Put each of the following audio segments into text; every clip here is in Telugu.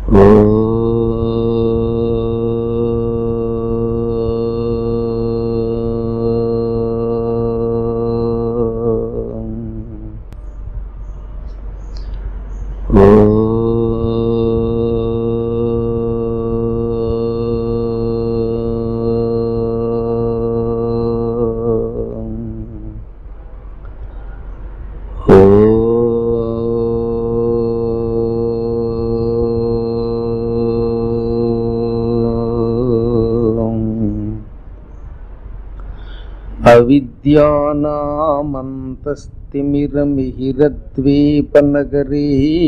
అవిద్యానామంతస్తిమిరమిహిరద్వీపనగరీ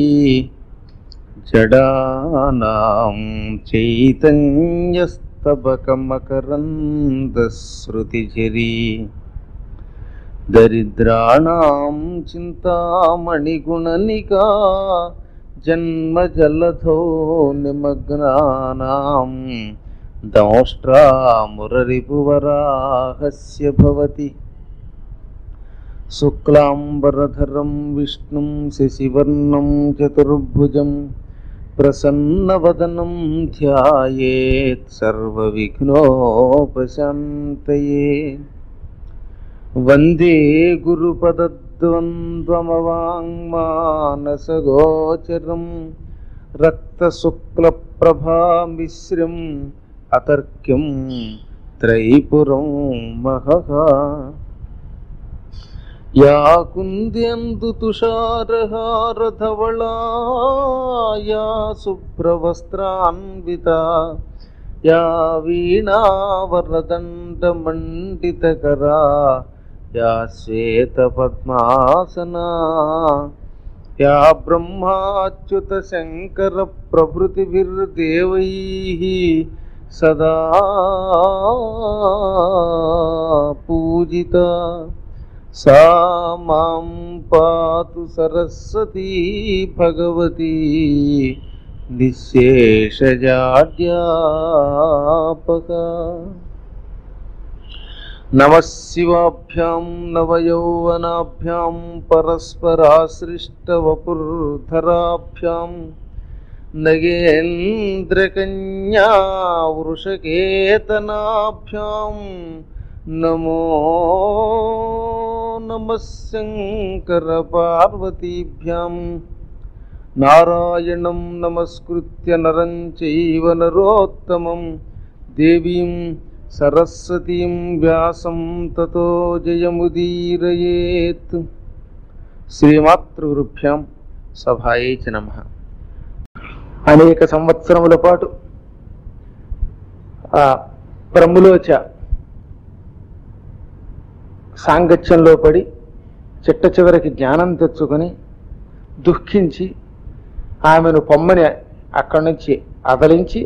జడానాం చైతన్యస్తబకమకరందశ్రుతిఝరీ దరిద్రాణం చింతామణిగుణనికా జన్మజలధో నిమగ్నానాం దంష్ట్రామురరిపువరాహస్య భవతి శుక్లాంబరధరం విష్ణుం శశివర్ణం చతుర్భుజం ప్రసన్నవదనం ధ్యాయేత్ సర్వవిఘ్నోపశాంతయే వందే గురుపదద్వంద్వమవాङ्మానసగోచరం రక్తశుక్లప్రభామిశ్రం అతర్క్యం త్రైపురం మహః యా కుంద్యందు తుషారహారధవళా యా శుభ్రవస్త్రాన్విత యా వీణావరదండమండితకరా యా శ్వేతపద్మాసనా యా బ్రహ్మాచ్యుత శంకర ప్రభృతిభిర్దేవైः సదా పూజిత సా మాం పాతు సరస్వతీ భగవతి నిశేషజాడ్యాపక నమశివాభ్యాం నవయౌవనాభ్యాం పరస్పరాశ్రిష్టవపుర్ధరాభ్యాం నగేంద్రకన్యా వృషకేతనాభ్యాం నమో నమః శంకరపార్వతీభ్యాం నారాయణం నమస్కృత్య నరం చైవ నరోత్తమం దేవీం సరస్వతీం వ్యాసం తతో జయముదీరయేత్ శ్రీమాతృగురుభ్యాం సభాయే చ నమ అనేక సంవత్సరముల పాటు ఆ ప్రములోచ సాంగత్యంలో పడి చిట్ట చివరికి జ్ఞానం తెచ్చుకొని దుఃఖించి ఆమెను పొమ్మని అక్కడి నుంచి అదలించి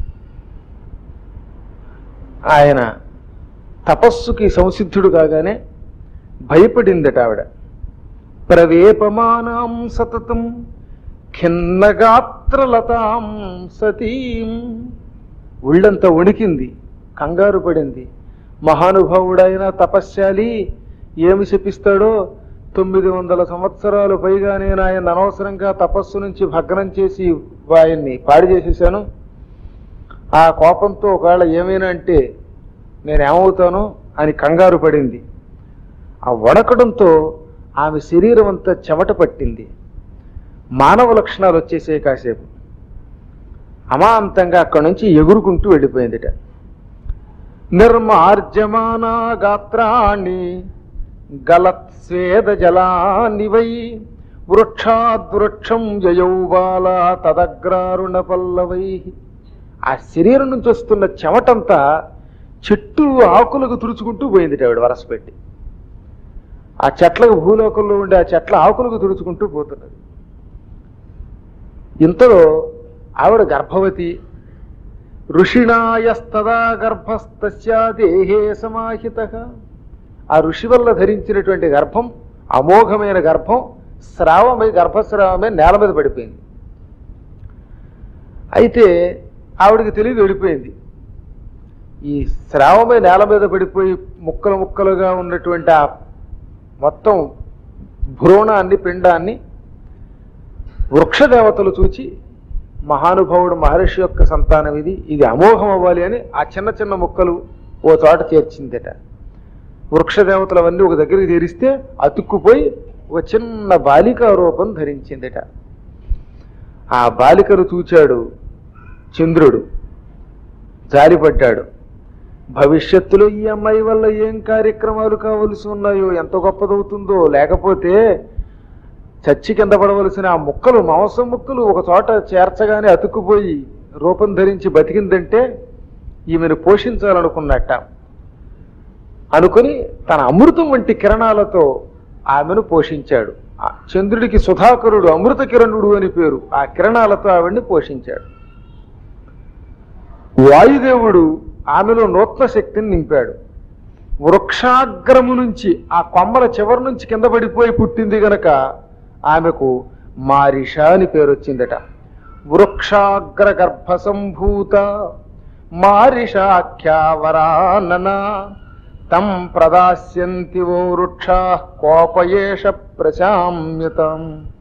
ఆయన తపస్సుకి సంసిద్ధుడు కాగానే భయపడిందట ఆవిడ ప్రవేపమానాం సతతం ఖిన్నగాత్రలతాం సతీం ఒళ్ళంతా వణికింది కంగారు పడింది మహానుభావుడైన తపశ్శాలి ఏమి శపిస్తాడో తొమ్మిది వందల సంవత్సరాలు పైగా నేను ఆయన అనవసరంగా తపస్సు నుంచి భగ్నం చేసి ఆయన్ని పాడి చేసేసాను ఆ కోపంతో ఒకవేళ ఏమైనా అంటే నేనేమవుతాను అని కంగారు పడింది ఆ వణకడంతో ఆమె శరీరం అంతా చెమట పట్టింది మానవ లక్షణాలు వచ్చేసే కాసేపు అమాంతంగా అక్కడి నుంచి ఎగురుకుంటూ వెళ్ళిపోయిందిట నిర్మార్జమానా గాత్రాణి గలత్స్వేద జలానివై వృక్షాద్వృక్షం జయౌబాల తదగ్రారుణ పల్లవై ఆ శరీరం నుంచి వస్తున్న చెమటంతా చెట్టు ఆకులకు తుడుచుకుంటూ పోయింది ఆవిడ వరసపెట్టి ఆ చెట్లకు భూలోకంలో ఉండే ఆ చెట్ల ఆకులకు తుడుచుకుంటూ పోతున్నది ఇంతలో ఆవిడ గర్భవతి ఋషిణాయస్తదా గర్భస్తస్యా దేహే సమాహిత ఆ ఋషి వల్ల ధరించినటువంటి గర్భం అమోఘమైన గర్భం స్రావమై గర్భస్రావమై నేల మీద పడిపోయింది అయితే ఆవిడకి తెలియదు వెళ్ళిపోయింది ఈ స్రావమై నేల మీద పడిపోయి ముక్కలు ముక్కలుగా ఉన్నటువంటి ఆ మొత్తం భ్రూణాన్ని పిండాన్ని వృక్షదేవతలు చూచి మహానుభావుడు మహర్షి యొక్క సంతానం ఇది ఇది అమోఘం అవ్వాలి అని ఆ చిన్న చిన్న ముక్కలు ఓ చోట చేర్చిందట వృక్షదేవతలవన్నీ ఒక దగ్గరికి చేరిస్తే అతుక్కుపోయి ఒక చిన్న బాలికా రూపం ధరించిందట ఆ బాలికను చూచాడు చంద్రుడు జాలిపడ్డాడు భవిష్యత్తులో ఈ అమ్మాయి వల్ల ఏం కార్యక్రమాలు కావలసి ఉన్నాయో ఎంత గొప్పదవుతుందో లేకపోతే చచ్చి కింద పడవలసిన ఆ ముక్కలు మాంసం ముక్కలు ఒక చోట చేర్చగానే అతుక్కుపోయి రూపం ధరించి బతికిందంటే ఈమెను పోషించాలనుకున్నట్ట అనుకుని తన అమృతం వంటి కిరణాలతో ఆమెను పోషించాడు ఆ చంద్రుడికి సుధాకరుడు అమృత కిరణుడు అని పేరు ఆ కిరణాలతో ఆవిడ్ని పోషించాడు వాయుదేవుడు ఆమెలో నూతన శక్తిని నింపాడు వృక్షాగ్రము నుంచి ఆ కొమ్మల చివరి నుంచి కింద పడిపోయి పుట్టింది గనక ఆమెకు మారిష అని పేరు వచ్చిందట వృక్షాగ్ర గర్భ సంభూత మారిషాఖ్యావరానన తం ప్రదాస్యంతి ఓ వృక్షా కోపయేష ప్రశామ్యతం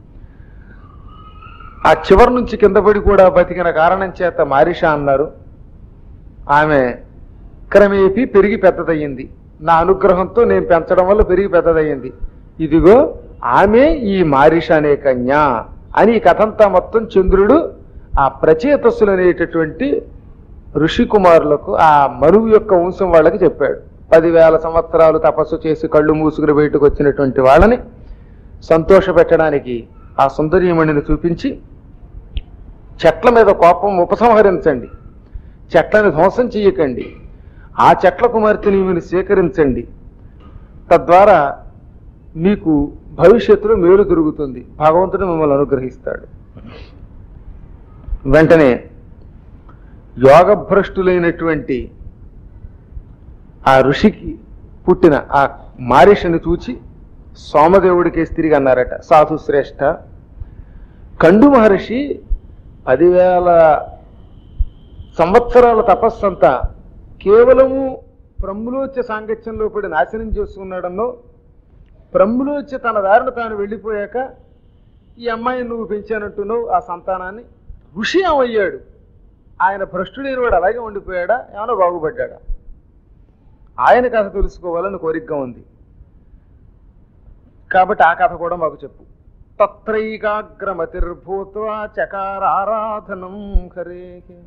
ఆ చివరి నుంచి కింద పడి కూడా బతికిన కారణం చేత మారిష అన్నారు ఆమె క్రమేపీ పెరిగి పెద్దదయ్యింది నా అనుగ్రహంతో నేను పెంచడం వల్ల పెరిగి పెద్దదయ్యింది ఇదిగో ఆమె ఈ మారిష అనే కన్య అని ఈ కథంతా మొత్తం చంద్రుడు ఆ ప్రచేతస్సులు అనేటటువంటి ఋషి కుమారులకు ఆ మనువు యొక్క వంశం వాళ్ళకి చెప్పాడు పదివేల సంవత్సరాలు తపస్సు చేసి కళ్ళు మూసుకుని బయటకు వచ్చినటువంటి వాళ్ళని సంతోష పెట్టడానికి ఆ సుందరీమణిని చూపించి చెట్ల మీద కోపం ఉపసంహరించండి చెట్లను ధ్వంసం చెయ్యకండి ఆ చెట్ల కుమార్తెని ఈమెను స్వీకరించండి తద్వారా మీకు భవిష్యత్తులో మేలు దొరుకుతుంది భగవంతుడు మిమ్మల్ని అనుగ్రహిస్తాడు వెంటనే యోగభ్రష్టులైనటువంటి ఆ ఋషికి పుట్టిన ఆ మారిషని చూచి సోమదేవుడికేసి తిరిగి అన్నారట సాధు శ్రేష్ఠ కండు మహర్షి పదివేల సంవత్సరాల తపస్సంతా కేవలము ప్రమ్ములోచ సాంగత్యంలో పడి నాశనం చేసుకున్నాడన్నో ప్రమ్ములోచ తన దారిన తాను వెళ్ళిపోయాక ఈ అమ్మాయిని నువ్వు పెంచానంటున్నావు ఆ సంతానాన్ని ఋషి ఏమయ్యాడు ఆయన భ్రష్టుడైన వాడు అలాగే ఉండిపోయాడా ఏమైనా బాగుపడ్డాడా ఆయన కథ తెలుసుకోవాలని కోరికగా ఉంది కాబట్టి ఆ కథ కూడా మాకు చెప్పు తత్రైకాగ్రమతిర్భూత్వా చకారారాధనం హరే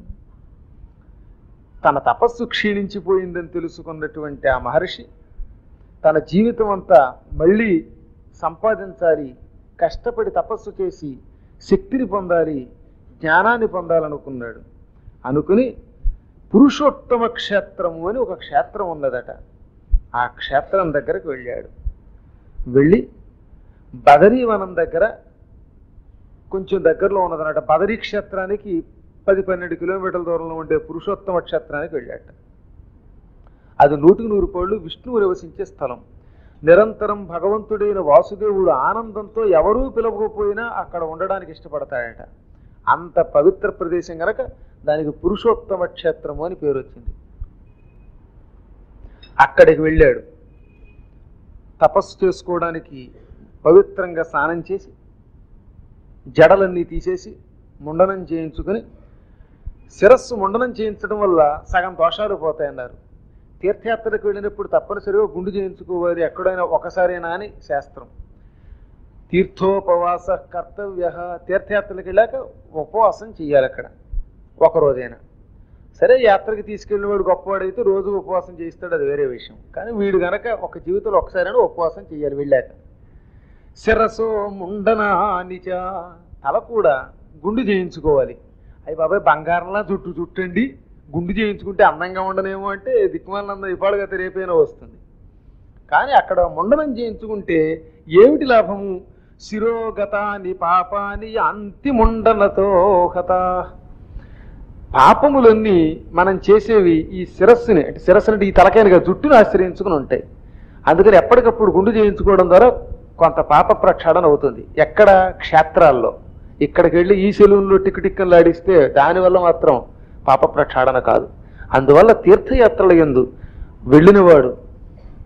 తన తపస్సు క్షీణించిపోయిందని తెలుసుకున్నటువంటి ఆ మహర్షి తన జీవితం అంతా మళ్ళీ సంపాదించాలి కష్టపడి తపస్సు చేసి శక్తిని పొందాలి జ్ఞానాన్ని పొందాలనుకున్నాడు అనుకుని పురుషోత్తమ క్షేత్రము అని ఒక క్షేత్రం ఉన్నదట ఆ క్షేత్రం దగ్గరకు వెళ్ళాడు వెళ్ళి బదరీవనం దగ్గర కొంచెం దగ్గరలో ఉన్నదన్నట బదరీ క్షేత్రానికి పది పన్నెండు కిలోమీటర్ల దూరంలో ఉండే పురుషోత్తమ క్షేత్రానికి వెళ్ళాట అది నూటికి నూరు పళ్ళు విష్ణువు నివసించే స్థలం నిరంతరం భగవంతుడైన వాసుదేవుడు ఆనందంతో ఎవరూ పిలవకపోయినా అక్కడ ఉండడానికి ఇష్టపడతాడట అంత పవిత్ర ప్రదేశం గనక దానికి పురుషోత్తమ క్షేత్రము అని పేరు వచ్చింది అక్కడికి వెళ్ళాడు తపస్సు చేసుకోవడానికి పవిత్రంగా స్నానం చేసి జడలన్నీ తీసేసి ముండనం చేయించుకుని శిరస్సు ముండనం చేయించడం వల్ల సగం దోషాలు పోతాయన్నారు తీర్థయాత్రకు వెళ్ళినప్పుడు తప్పనిసరిగా గుండు చేయించుకోవాలి ఎక్కడైనా ఒకసారైనా అని శాస్త్రం తీర్థోపవాస కర్తవ్య తీర్థయాత్రలకు వెళ్ళాక ఉపవాసం చేయాలి అక్కడ ఒక రోజైనా సరే యాత్రకి తీసుకెళ్ళినవాడు గొప్పవాడైతే రోజు ఉపవాసం చేయిస్తాడు అది వేరే విషయం కానీ వీడు గనక ఒక జీవితంలో ఒకసారైనా ఉపవాసం చేయాలి వెళ్ళాక శిరసో ముండనానిచ తల కూడా గుండు చేయించుకోవాలి అయ్యి బాబాయ్ బంగారంలా జుట్టు చుట్టండి గుండు చేయించుకుంటే అందంగా ఉండనేమో అంటే దిక్కుమాలందం ఇవాళగా రేపైనా వస్తుంది కానీ అక్కడ ముండనం చేయించుకుంటే ఏమిటి లాభము శిరోగతాని పాపాని అంతి ముండనతో హత పాపములన్నీ మనం చేసేవి ఈ శిరస్సుని అంటే శిరస్సు అంటే ఈ తలకాయనిగా జుట్టును ఆశ్రయించుకుని ఉంటాయి అందుకని ఎప్పటికప్పుడు గుండు చేయించుకోవడం ద్వారా కొంత పాప ప్రక్షాళన అవుతుంది ఎక్కడ క్షేత్రాల్లో ఇక్కడికి వెళ్ళి ఈ సెలవుల్లో టిక్కు టిక్కలు ఆడిస్తే దానివల్ల మాత్రం పాప ప్రక్షాళన కాదు అందువల్ల తీర్థయాత్రల ఎందు వెళ్ళినవాడు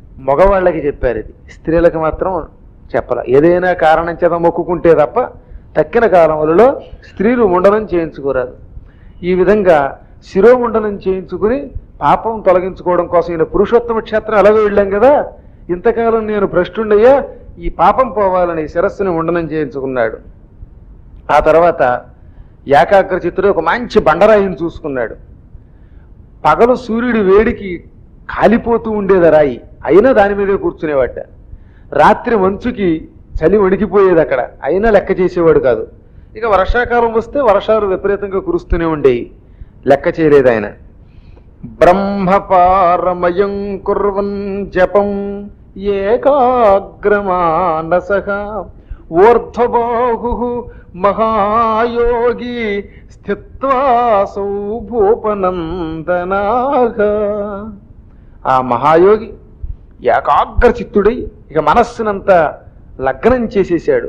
మగవాళ్ళకి చెప్పారు ఇది స్త్రీలకు మాత్రం చెప్పాల ఏదైనా కారణం చేత మొక్కుకుంటే తప్ప తక్కిన కాలములలో స్త్రీలు ముండనం చేయించుకోరాదు ఈ విధంగా శిరోముండనం చేయించుకుని పాపం తొలగించుకోవడం కోసం ఈయన పురుషోత్తమ క్షేత్రం ఎలాగో వెళ్ళాం కదా ఇంతకాలం నేను భ్రష్టుండయ్యా ఈ పాపం పోవాలని శిరస్సుని ముండనం చేయించుకున్నాడు ఆ తర్వాత ఏకాగ్ర చిత్తుడు ఒక మంచి బండరాయిని చూసుకున్నాడు పగలు సూర్యుడి వేడికి కాలిపోతూ ఉండేది ఆ రాయి అయినా దాని మీదే కూర్చునేవాట రాత్రి మంచుకి చలి వణికిపోయేది అక్కడ అయినా లెక్క చేసేవాడు కాదు ఇక వర్షాకాలం వస్తే వర్షాలు విపరీతంగా కురుస్తూనే ఉండేవి లెక్క చేయలేదు ఆయన బ్రహ్మపారమయం కుర్వన్ జపం ఏకాగ్రమానస ఊర్ధ్వబాహు మహాయోగి స్థిత్వాసౌ భూపనందనాగ ఆ మహాయోగి ఏకాగ్ర చిత్తుడై ఇక మనస్సునంతా లగ్నం చేసేసాడు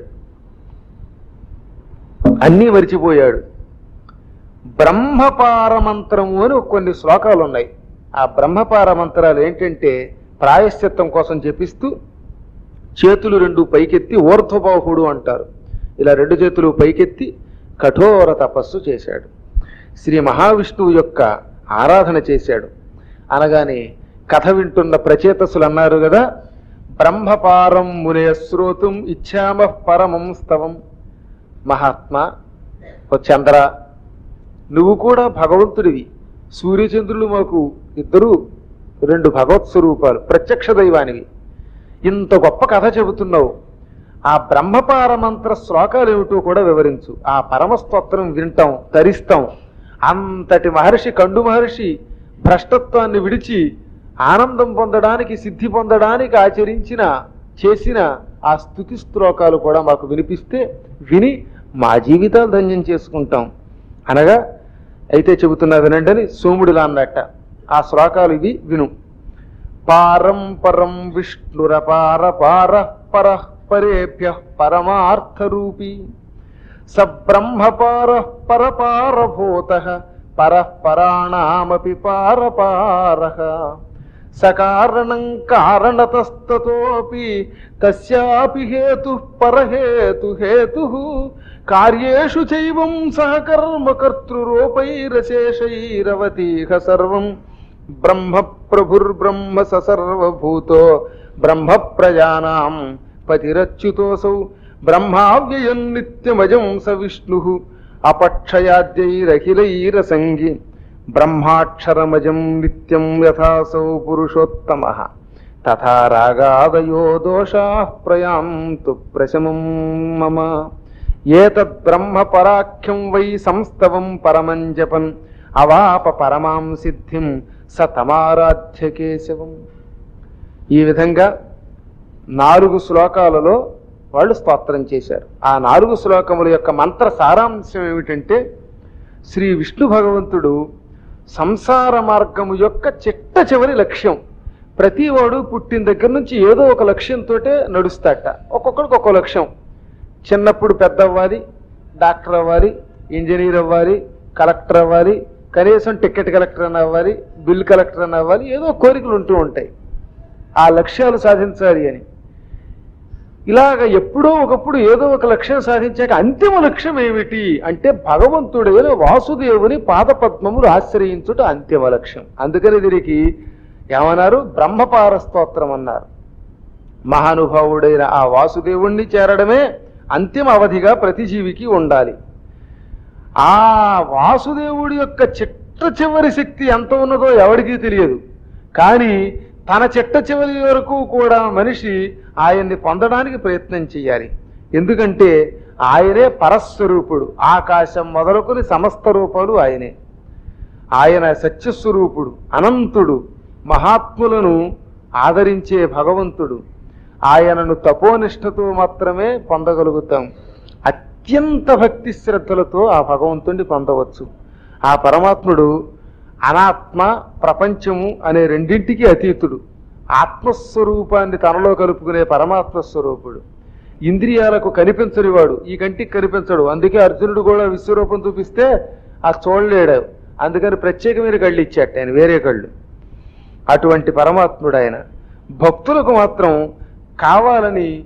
అన్నీ మరిచిపోయాడు బ్రహ్మపార మంత్రము అని కొన్ని శ్లోకాలు ఉన్నాయి ఆ బ్రహ్మపార మంత్రాలు ఏంటంటే ప్రాయశ్చిత్తం కోసం చెప్పిస్తూ చేతులు రెండు పైకెత్తి ఊర్ధ్వబాహుడు అంటారు ఇలా రెండు చేతులు పైకెత్తి కఠోర తపస్సు చేశాడు శ్రీ మహావిష్ణువు యొక్క ఆరాధన చేశాడు అనగానే కథ వింటున్న ప్రచేతసులు అన్నారు కదా బ్రహ్మపారం మునే శ్రోతం ఇచ్చామ పరమం స్తవం మహాత్మా ఓ చంద్ర నువ్వు కూడా భగవంతుడివి సూర్యచంద్రులు మాకు ఇద్దరు రెండు భగవత్ స్వరూపాలు ప్రత్యక్ష దైవానివి ఇంత గొప్ప కథ చెబుతున్నావు ఆ బ్రహ్మపార మంత్ర శ్లోకాలు ఏమిటో కూడా వివరించు ఆ పరమస్తోత్రం వింటాం తరిస్తాం అంతటి మహర్షి కండు మహర్షి భ్రష్టత్వాన్ని విడిచి ఆనందం పొందడానికి సిద్ధి పొందడానికి ఆచరించిన చేసిన ఆ స్థుతి శ్లోకాలు కూడా మాకు వినిపిస్తే విని మా జీవితాలు ధన్యం చేసుకుంటాం అనగా అయితే చెబుతున్నా వినండి సోముడిలా అన్నట్ట ఆ శ్లోకాలు ఇవి విను పారం పరం విష్ణురపార పార పర పరేభ్య పరమార్థరూపీ సబ్రహ్మపార పరపారభూత పరః పరాణామపి పారపారః సకారణం కారణతస్తతోపి తస్యాపి హేతు పరహేతు హేతు కార్యేషు చైవం సహకర్మ కర్తృరూపైరశేషైరవతీహ సర్వం బ్రహ్మ ప్రభుర్బ్రహ్మ సర్వభూతో బ్రహ్మ ప్రజానాం పతిరచ్యుతోసౌ బ్రహ్మావ్యయం నిత్యమజం స విష్ణు అపక్షయాద్యైరఖిలైరసంగి బ్రహ్మాక్షరమజం నిత్యం యథాసౌ పురుషోత్తమ తథా రాగాదయో దోషా ప్రయాంతు ప్రశమం మమ ఏతద్ బ్రహ్మ పరాఖ్యం వై సంస్తవం పరమం జపన్ అవాప పరమాం సిద్ధిం స తమారాధ్య కేశవం ఈ విధంగా నాలుగు శ్లోకాలలో వాళ్ళు స్తోత్రం చేశారు ఆ నాలుగు శ్లోకముల యొక్క మంత్ర సారాంశం ఏమిటంటే శ్రీ విష్ణు భగవంతుడు సంసార మార్గము యొక్క చిట్ట చివరి లక్ష్యం ప్రతివాడు పుట్టిన దగ్గర నుంచి ఏదో ఒక లక్ష్యంతో నడుస్తాట ఒక్కొక్కడికి ఒక్కో లక్ష్యం చిన్నప్పుడు పెద్ద అవ్వాలి డాక్టర్ అవ్వాలి ఇంజనీర్ అవ్వాలి కలెక్టర్ అవ్వాలి కనీసం టికెట్ కలెక్టర్ అని అవ్వాలి బిల్ కలెక్టర్ అని అవ్వాలి ఏదో కోరికలు ఉంటూ ఉంటాయి ఆ లక్ష్యాలు సాధించాలి అని ఇలాగ ఎప్పుడో ఒకప్పుడు ఏదో ఒక లక్ష్యం సాధించాక అంతిమ లక్ష్యం ఏమిటి అంటే భగవంతుడైన వాసుదేవుని పాదపద్మములు ఆశ్రయించుట అంతిమ లక్ష్యం అందుకని దీనికి ఏమన్నారు బ్రహ్మపార స్తోత్రం అన్నారు మహానుభావుడైన ఆ వాసుదేవుణ్ణి చేరడమే అంతిమ అవధిగా ప్రతి జీవికి ఉండాలి ఆ వాసుదేవుడి యొక్క చిట్ట చివరి శక్తి ఎంత ఉన్నదో ఎవరికీ తెలియదు కానీ తన చిట్ట చివరి వరకు కూడా మనిషి ఆయన్ని పొందడానికి ప్రయత్నం చేయాలి ఎందుకంటే ఆయనే పరస్వరూపుడు ఆకాశం మొదలుకొని సమస్త రూపాలు ఆయనే ఆయన సత్యస్వరూపుడు అనంతుడు మహాత్ములను ఆదరించే భగవంతుడు ఆయనను తపోనిష్టతో మాత్రమే పొందగలుగుతాం అత్యంత భక్తి శ్రద్ధలతో ఆ భగవంతుణ్ణి పొందవచ్చు ఆ పరమాత్ముడు అనాత్మ ప్రపంచము అనే రెండింటికి అతీతుడు ఆత్మస్వరూపాన్ని తనలో కలుపుకునే పరమాత్మ స్వరూపుడు ఇంద్రియాలకు కనిపించనివాడు ఈ కంటికి కనిపించడు అందుకే అర్జునుడు కూడా విశ్వరూపం చూపిస్తే ఆ చూడలేడు అందుకని ప్రత్యేకమైన కళ్ళు ఇచ్చాట ఆయన వేరే కళ్ళు అటువంటి పరమాత్ముడు ఆయన భక్తులకు మాత్రం కావాలని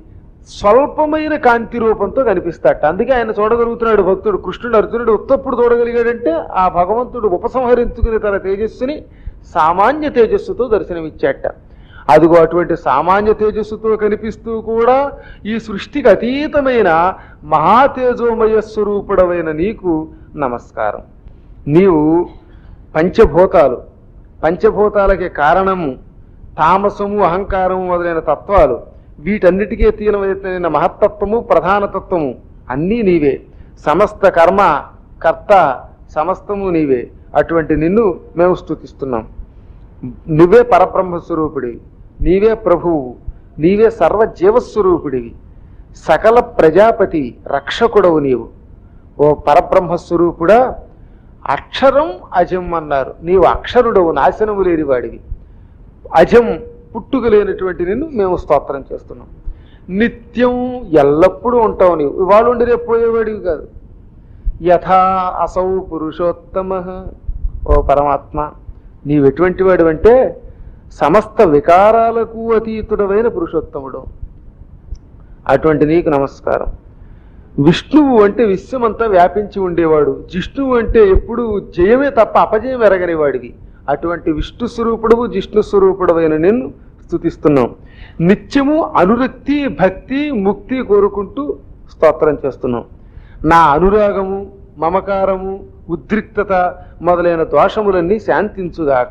స్వల్పమైన కాంతి రూపంతో కనిపిస్తాట అందుకే ఆయన చూడగలుగుతున్నాడు భక్తుడు కృష్ణుడు అర్జునుడు ఉత్తప్పుడు చూడగలిగాడంటే ఆ భగవంతుడు ఉపసంహరించుకుని తన తేజస్సుని సామాన్య తేజస్సుతో దర్శనమిచ్చాట అదిగో అటువంటి సామాన్య తేజస్సుతో కనిపిస్తూ కూడా ఈ సృష్టికి అతీతమైన మహాతేజోమయ స్వరూపుడమైన నీకు నమస్కారం నీవు పంచభూతాలు పంచభూతాలకి కారణము తామసము అహంకారము మొదలైన తత్వాలు వీటన్నిటికీ తీనమైన మహత్తత్వము ప్రధాన తత్వము అన్నీ నీవే సమస్త కర్మ కర్త సమస్తము నీవే అటువంటి నిన్ను మేము స్తుతిస్తున్నాం నువ్వే పరబ్రహ్మ స్వరూపుడివి నీవే ప్రభువు నీవే సర్వ జీవస్వరూపుడివి సకల ప్రజాపతి రక్షకుడవు నీవు ఓ పరబ్రహ్మ స్వరూపుడా అక్షరం అజం అన్నారు నీవు అక్షరుడవు నాశనము లేనివాడివి అజం పుట్టుక లేనటువంటి నిన్ను మేము స్తోత్రం చేస్తున్నాం నిత్యం ఎల్లప్పుడూ ఉంటావు నీవు ఇవాళ ఉండి రేపు పోయేవాడివి కాదు యథా అసౌ పురుషోత్తమ ఓ పరమాత్మ నీవు ఎటువంటి వాడు అంటే సమస్త వికారాలకు అతీతుడమైన పురుషోత్తముడు అటువంటి నీకు నమస్కారం విష్ణువు అంటే విశ్వమంతా వ్యాపించి ఉండేవాడు జిష్ణువు అంటే ఎప్పుడు జయమే తప్ప అపజయం ఎరగని వాడివి అటువంటి విష్ణు స్వరూపుడవు జిష్ణు స్వరూపుడవైన నిన్ను స్థుతిస్తున్నాం నిత్యము అనురక్తి భక్తి ముక్తి కోరుకుంటూ స్తోత్రం చేస్తున్నాం నా అనురాగము మమకారము ఉద్రిక్తత మొదలైన దోషములన్నీ శాంతించుగాక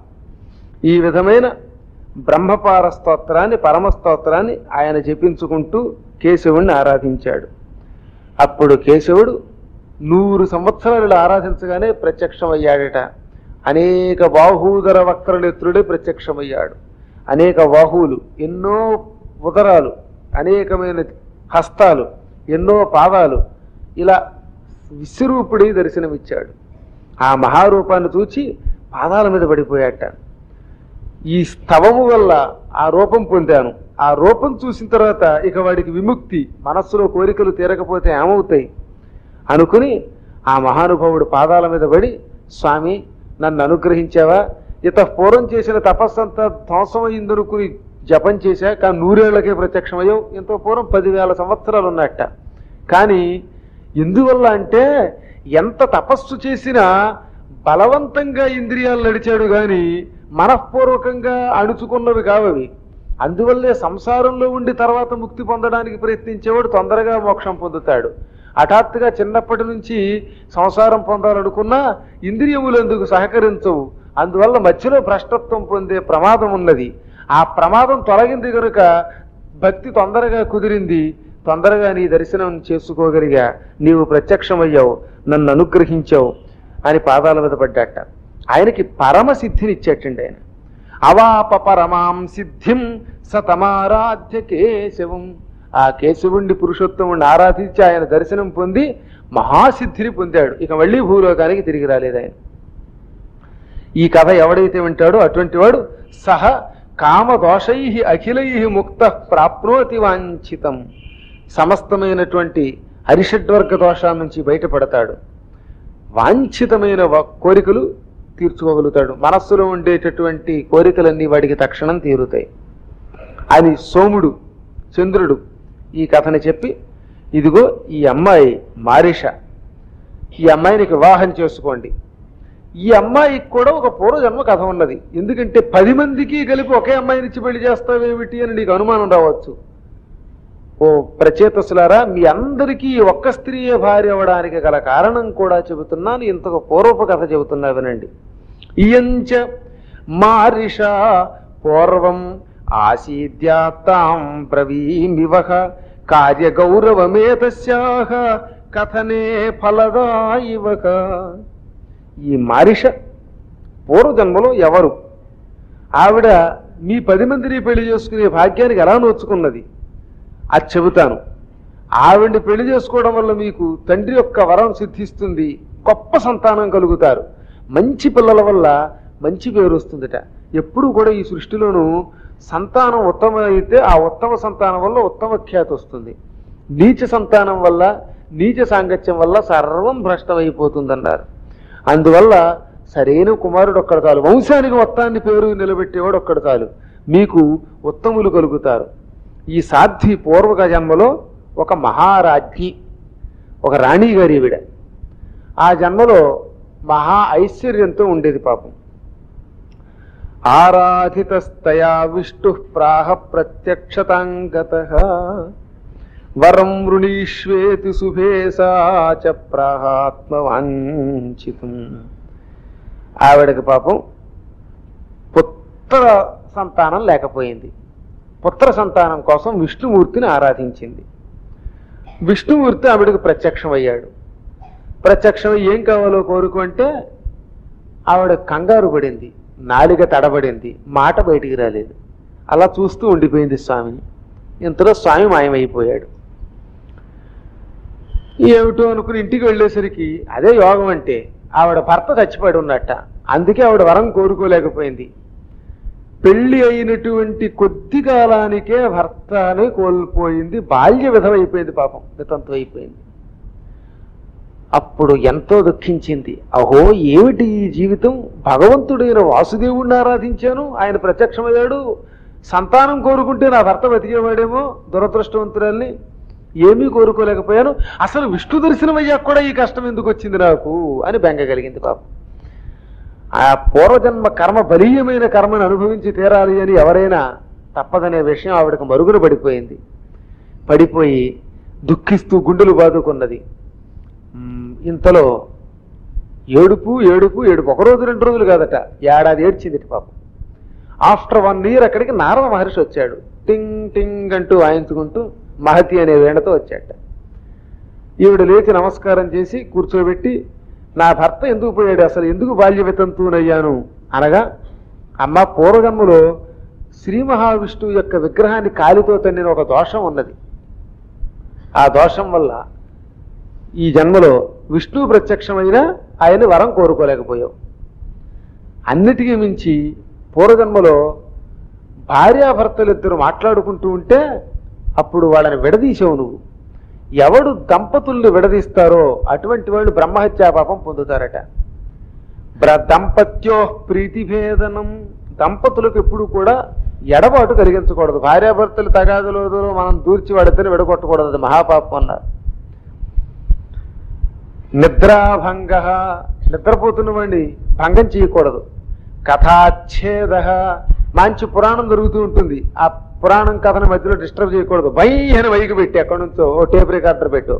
ఈ విధమైన బ్రహ్మపార స్తోత్రాన్ని పరమ స్తోత్రాన్ని ఆయన జపించుకుంటూ కేశవుణ్ణి ఆరాధించాడు అప్పుడు కేశవుడు నూరు సంవత్సరాలు ఆరాధించగానే ప్రత్యక్షమయ్యాడట అనేక బాహూదర వక్రనేత్రుడే ప్రత్యక్షమయ్యాడు అనేక బాహువులు ఎన్నో ఉదరాలు అనేకమైన హస్తాలు ఎన్నో పాదాలు ఇలా విశ్వరూపుడి దర్శనమిచ్చాడు ఆ మహారూపాన్ని చూచి పాదాల మీద పడిపోయాట ఈ స్తవము వల్ల ఆ రూపం పొందాను ఆ రూపం చూసిన తర్వాత ఇక వాడికి విముక్తి మనస్సులో కోరికలు తీరకపోతే ఏమవుతాయి అనుకుని ఆ మహానుభావుడు పాదాల మీద పడి స్వామి నన్ను అనుగ్రహించావా ఇత పూర్వం చేసిన తపస్సంతా ధ్వంసమైందనుకుని జపం చేశా కానీ నూరేళ్లకే ప్రత్యక్షమయ్యావు ఇంత పూర్వం పదివేల సంవత్సరాలు ఉన్నట్ట కానీ ఎందువల్ల అంటే ఎంత తపస్సు చేసినా బలవంతంగా ఇంద్రియాలు నడిచాడు గాని మనఃపూర్వకంగా అణుచుకున్నవి కావవి అందువల్లే సంసారంలో ఉండి తర్వాత ముక్తి పొందడానికి ప్రయత్నించేవాడు తొందరగా మోక్షం పొందుతాడు హఠాత్తుగా చిన్నప్పటి నుంచి సంసారం పొందాలనుకున్నా ఇంద్రియములు ఎందుకు సహకరించవు అందువల్ల మధ్యలో భ్రష్టత్వం పొందే ప్రమాదం ఉన్నది ఆ ప్రమాదం తొలగింది కనుక భక్తి తొందరగా కుదిరింది తొందరగా నీ దర్శనం చేసుకోగలిగా నీవు ప్రత్యక్షమయ్యావు నన్ను అనుగ్రహించావు అని పాదాల మీద పడ్డాట ఆయనకి పరమ సిద్ధిని ఇచ్చేటండి ఆయన అవాప పరమాం సిద్ధిం సతమారాధ్య కేశవం ఆ కేశవుణ్ణి పురుషోత్తముణ్ణి ఆరాధించి ఆయన దర్శనం పొంది మహాసిద్ధిని పొందాడు ఇక మళ్ళీ భూలోకానికి తిరిగి రాలేదు ఆయన ఈ కథ ఎవడైతే వింటాడో అటువంటి వాడు సహ కామదోషై అఖిలై ముక్త ప్రాప్నోతి వాంఛితం సమస్తమైనటువంటి అరిషడ్వర్గ దోషాల నుంచి బయటపడతాడు వాంఛితమైన వ- కోరికలు తీర్చుకోగలుగుతాడు మనస్సులో ఉండేటటువంటి కోరికలన్నీ వాడికి తక్షణం తీరుతాయి అని సోముడు చంద్రుడు ఈ కథని చెప్పి ఇదిగో ఈ అమ్మాయి మారిష ఈ అమ్మాయిని వివాహం చేసుకోండి ఈ అమ్మాయికి కూడా ఒక పూర్వజన్మ కథ ఉన్నది ఎందుకంటే పది మందికి కలిపి ఒకే అమ్మాయిని ఇచ్చి పెళ్లి చేస్తావేమిటి అని నీకు అనుమానం రావచ్చు ఓ ప్రచేతసులారా మీ అందరికీ ఒక్క స్త్రీయే భార్య అవ్వడానికి గల కారణం కూడా చెబుతున్నాను ఇంతకు పూర్వపు కథ చెబుతున్నా వినండి ఇయంచ మారిష పూర్వం ఆసీద్యాతాం బ్రవీమివ కార్యగౌరవమేతస్యాహ కథనే ఫలదాయివక ఈ మారిష పూర్వజన్మలో ఎవరు ఆవిడ మీ పది మందిని పెళ్లి చేసుకునే భాగ్యానికి ఎలా నోచుకున్నది అది చెబుతాను ఆవిడ్ని పెళ్లి చేసుకోవడం వల్ల మీకు తండ్రి యొక్క వరం సిద్ధిస్తుంది గొప్ప సంతానం కలుగుతారు మంచి పిల్లల వల్ల మంచి పేరు వస్తుందట ఎప్పుడు కూడా ఈ సృష్టిలోనూ సంతానం ఉత్తమ అయితే ఆ ఉత్తమ సంతానం వల్ల ఉత్తమ ఖ్యాతి వస్తుంది నీచ సంతానం వల్ల నీచ సాంగత్యం వల్ల సర్వం భ్రష్టమైపోతుందన్నారు అందువల్ల సరైన కుమారుడు ఒక్కడ చాలు వంశానికి మొత్తాన్ని పేరు నిలబెట్టేవాడు ఒక్కడ చాలు మీకు ఉత్తములు కలుగుతారు ఈ సాధ్వి పూర్వక జన్మలో ఒక మహారాజ్ఞి ఒక రాణి గారి ఈవిడ ఆ జన్మలో మహా ఐశ్వర్యంతో ఉండేది పాపం ఆరాధితస్తయా విష్ణు ప్రాహ ప్రత్యక్షతాంగత వరం వృణీష్వేతి శుభేసా చ ప్రాహాత్మవాంఛితం ఆవిడకి పాపం పుత్ర సంతానం లేకపోయింది పుత్ర సంతానం కోసం విష్ణుమూర్తిని ఆరాధించింది విష్ణుమూర్తి ఆవిడకు ప్రత్యక్షమయ్యాడు ప్రత్యక్షం ఏం కావాలో కోరుకు అంటే ఆవిడ కంగారు పడింది నాలిక తడబడింది మాట బయటికి రాలేదు అలా చూస్తూ ఉండిపోయింది స్వామిని ఇంతలో స్వామి మాయమైపోయాడు ఏమిటో అనుకుని ఇంటికి వెళ్ళేసరికి అదే యోగం అంటే ఆవిడ భర్త చచ్చిపోయి ఉన్నట్ట అందుకే ఆవిడ వరం కోరుకోలేకపోయింది పెళ్లి అయినటువంటి కొద్ది కాలానికే భర్తని కోల్పోయింది బాల్య విధమైపోయింది పాపం వితంతు అయిపోయింది అప్పుడు ఎంతో దుఃఖించింది అహో ఏమిటి ఈ జీవితం భగవంతుడైన వాసుదేవుణ్ణి ఆరాధించాను ఆయన ప్రత్యక్షమయ్యాడు సంతానం కోరుకుంటే నా భర్త బతికేవాడేమో దురదృష్టవంతురాల్ని ఏమీ కోరుకోలేకపోయాను అసలు విష్ణు దర్శనం అయ్యాక కూడా ఈ కష్టం ఎందుకు వచ్చింది నాకు అని బెంగ కలిగింది పాపం ఆ పూర్వజన్మ కర్మ బలీయమైన కర్మను అనుభవించి తీరాలి అని ఎవరైనా తప్పదనే విషయం ఆవిడకు మరుగున పడిపోయింది పడిపోయి దుఃఖిస్తూ గుండెలు బాదుకున్నది మ్, ఇంతలో ఏడుపు ఏడుపు ఏడుపు ఒక రోజు రెండు రోజులు కాదట ఏడాది ఏడ్చింది ఇటు పాపం ఆఫ్టర్ వన్ ఇయర్ అక్కడికి నారద మహర్షి వచ్చాడు టింగ్ టింగ్ అంటూ వాయించుకుంటూ మహతి అనే వేణతో వచ్చాట ఈవిడ లేచి నమస్కారం చేసి కూర్చోబెట్టి నా భర్త ఎందుకు పోయాడు అసలు ఎందుకు బాల్య వితంతువునయ్యాను అనగా అమ్మ పూర్వజన్మలో శ్రీ మహావిష్ణువు యొక్క విగ్రహాన్ని కాలితో తన్నిన ఒక దోషం ఉన్నది ఆ దోషం వల్ల ఈ జన్మలో విష్ణువు ప్రత్యక్షమైన ఆయన వరం కోరుకోలేకపోయావు అన్నిటికీ మించి పూర్వజన్మలో భార్యాభర్తలిద్దరు మాట్లాడుకుంటూ ఉంటే అప్పుడు వాళ్ళని విడదీసావు నువ్వు ఎవడు దంపతుల్ని విడదీస్తారో అటువంటి వాళ్ళు బ్రహ్మహత్యా పాపం పొందుతారట బ్ర దంపత్యో ప్రీతిభేదనం దంపతులకు ఎప్పుడు కూడా ఎడబాటు కలిగించకూడదు భార్యాభర్తలు తగాదులో మనం దూర్చి వాడిద్దరిని విడగొట్టకూడదు అది మహాపాపం అన్నారు నిద్రాభంగ నిద్రపోతున్నవండి భంగం చేయకూడదు కథాచ్ఛేద మంచి పురాణం జరుగుతూ ఉంటుంది ఆ పురాణం కథను మధ్యలో డిస్టర్బ్ చేయకూడదు బై అని వైకి పెట్టి ఎక్కడి నుంచో ఓ టేప్ రికార్డర్ పెట్టు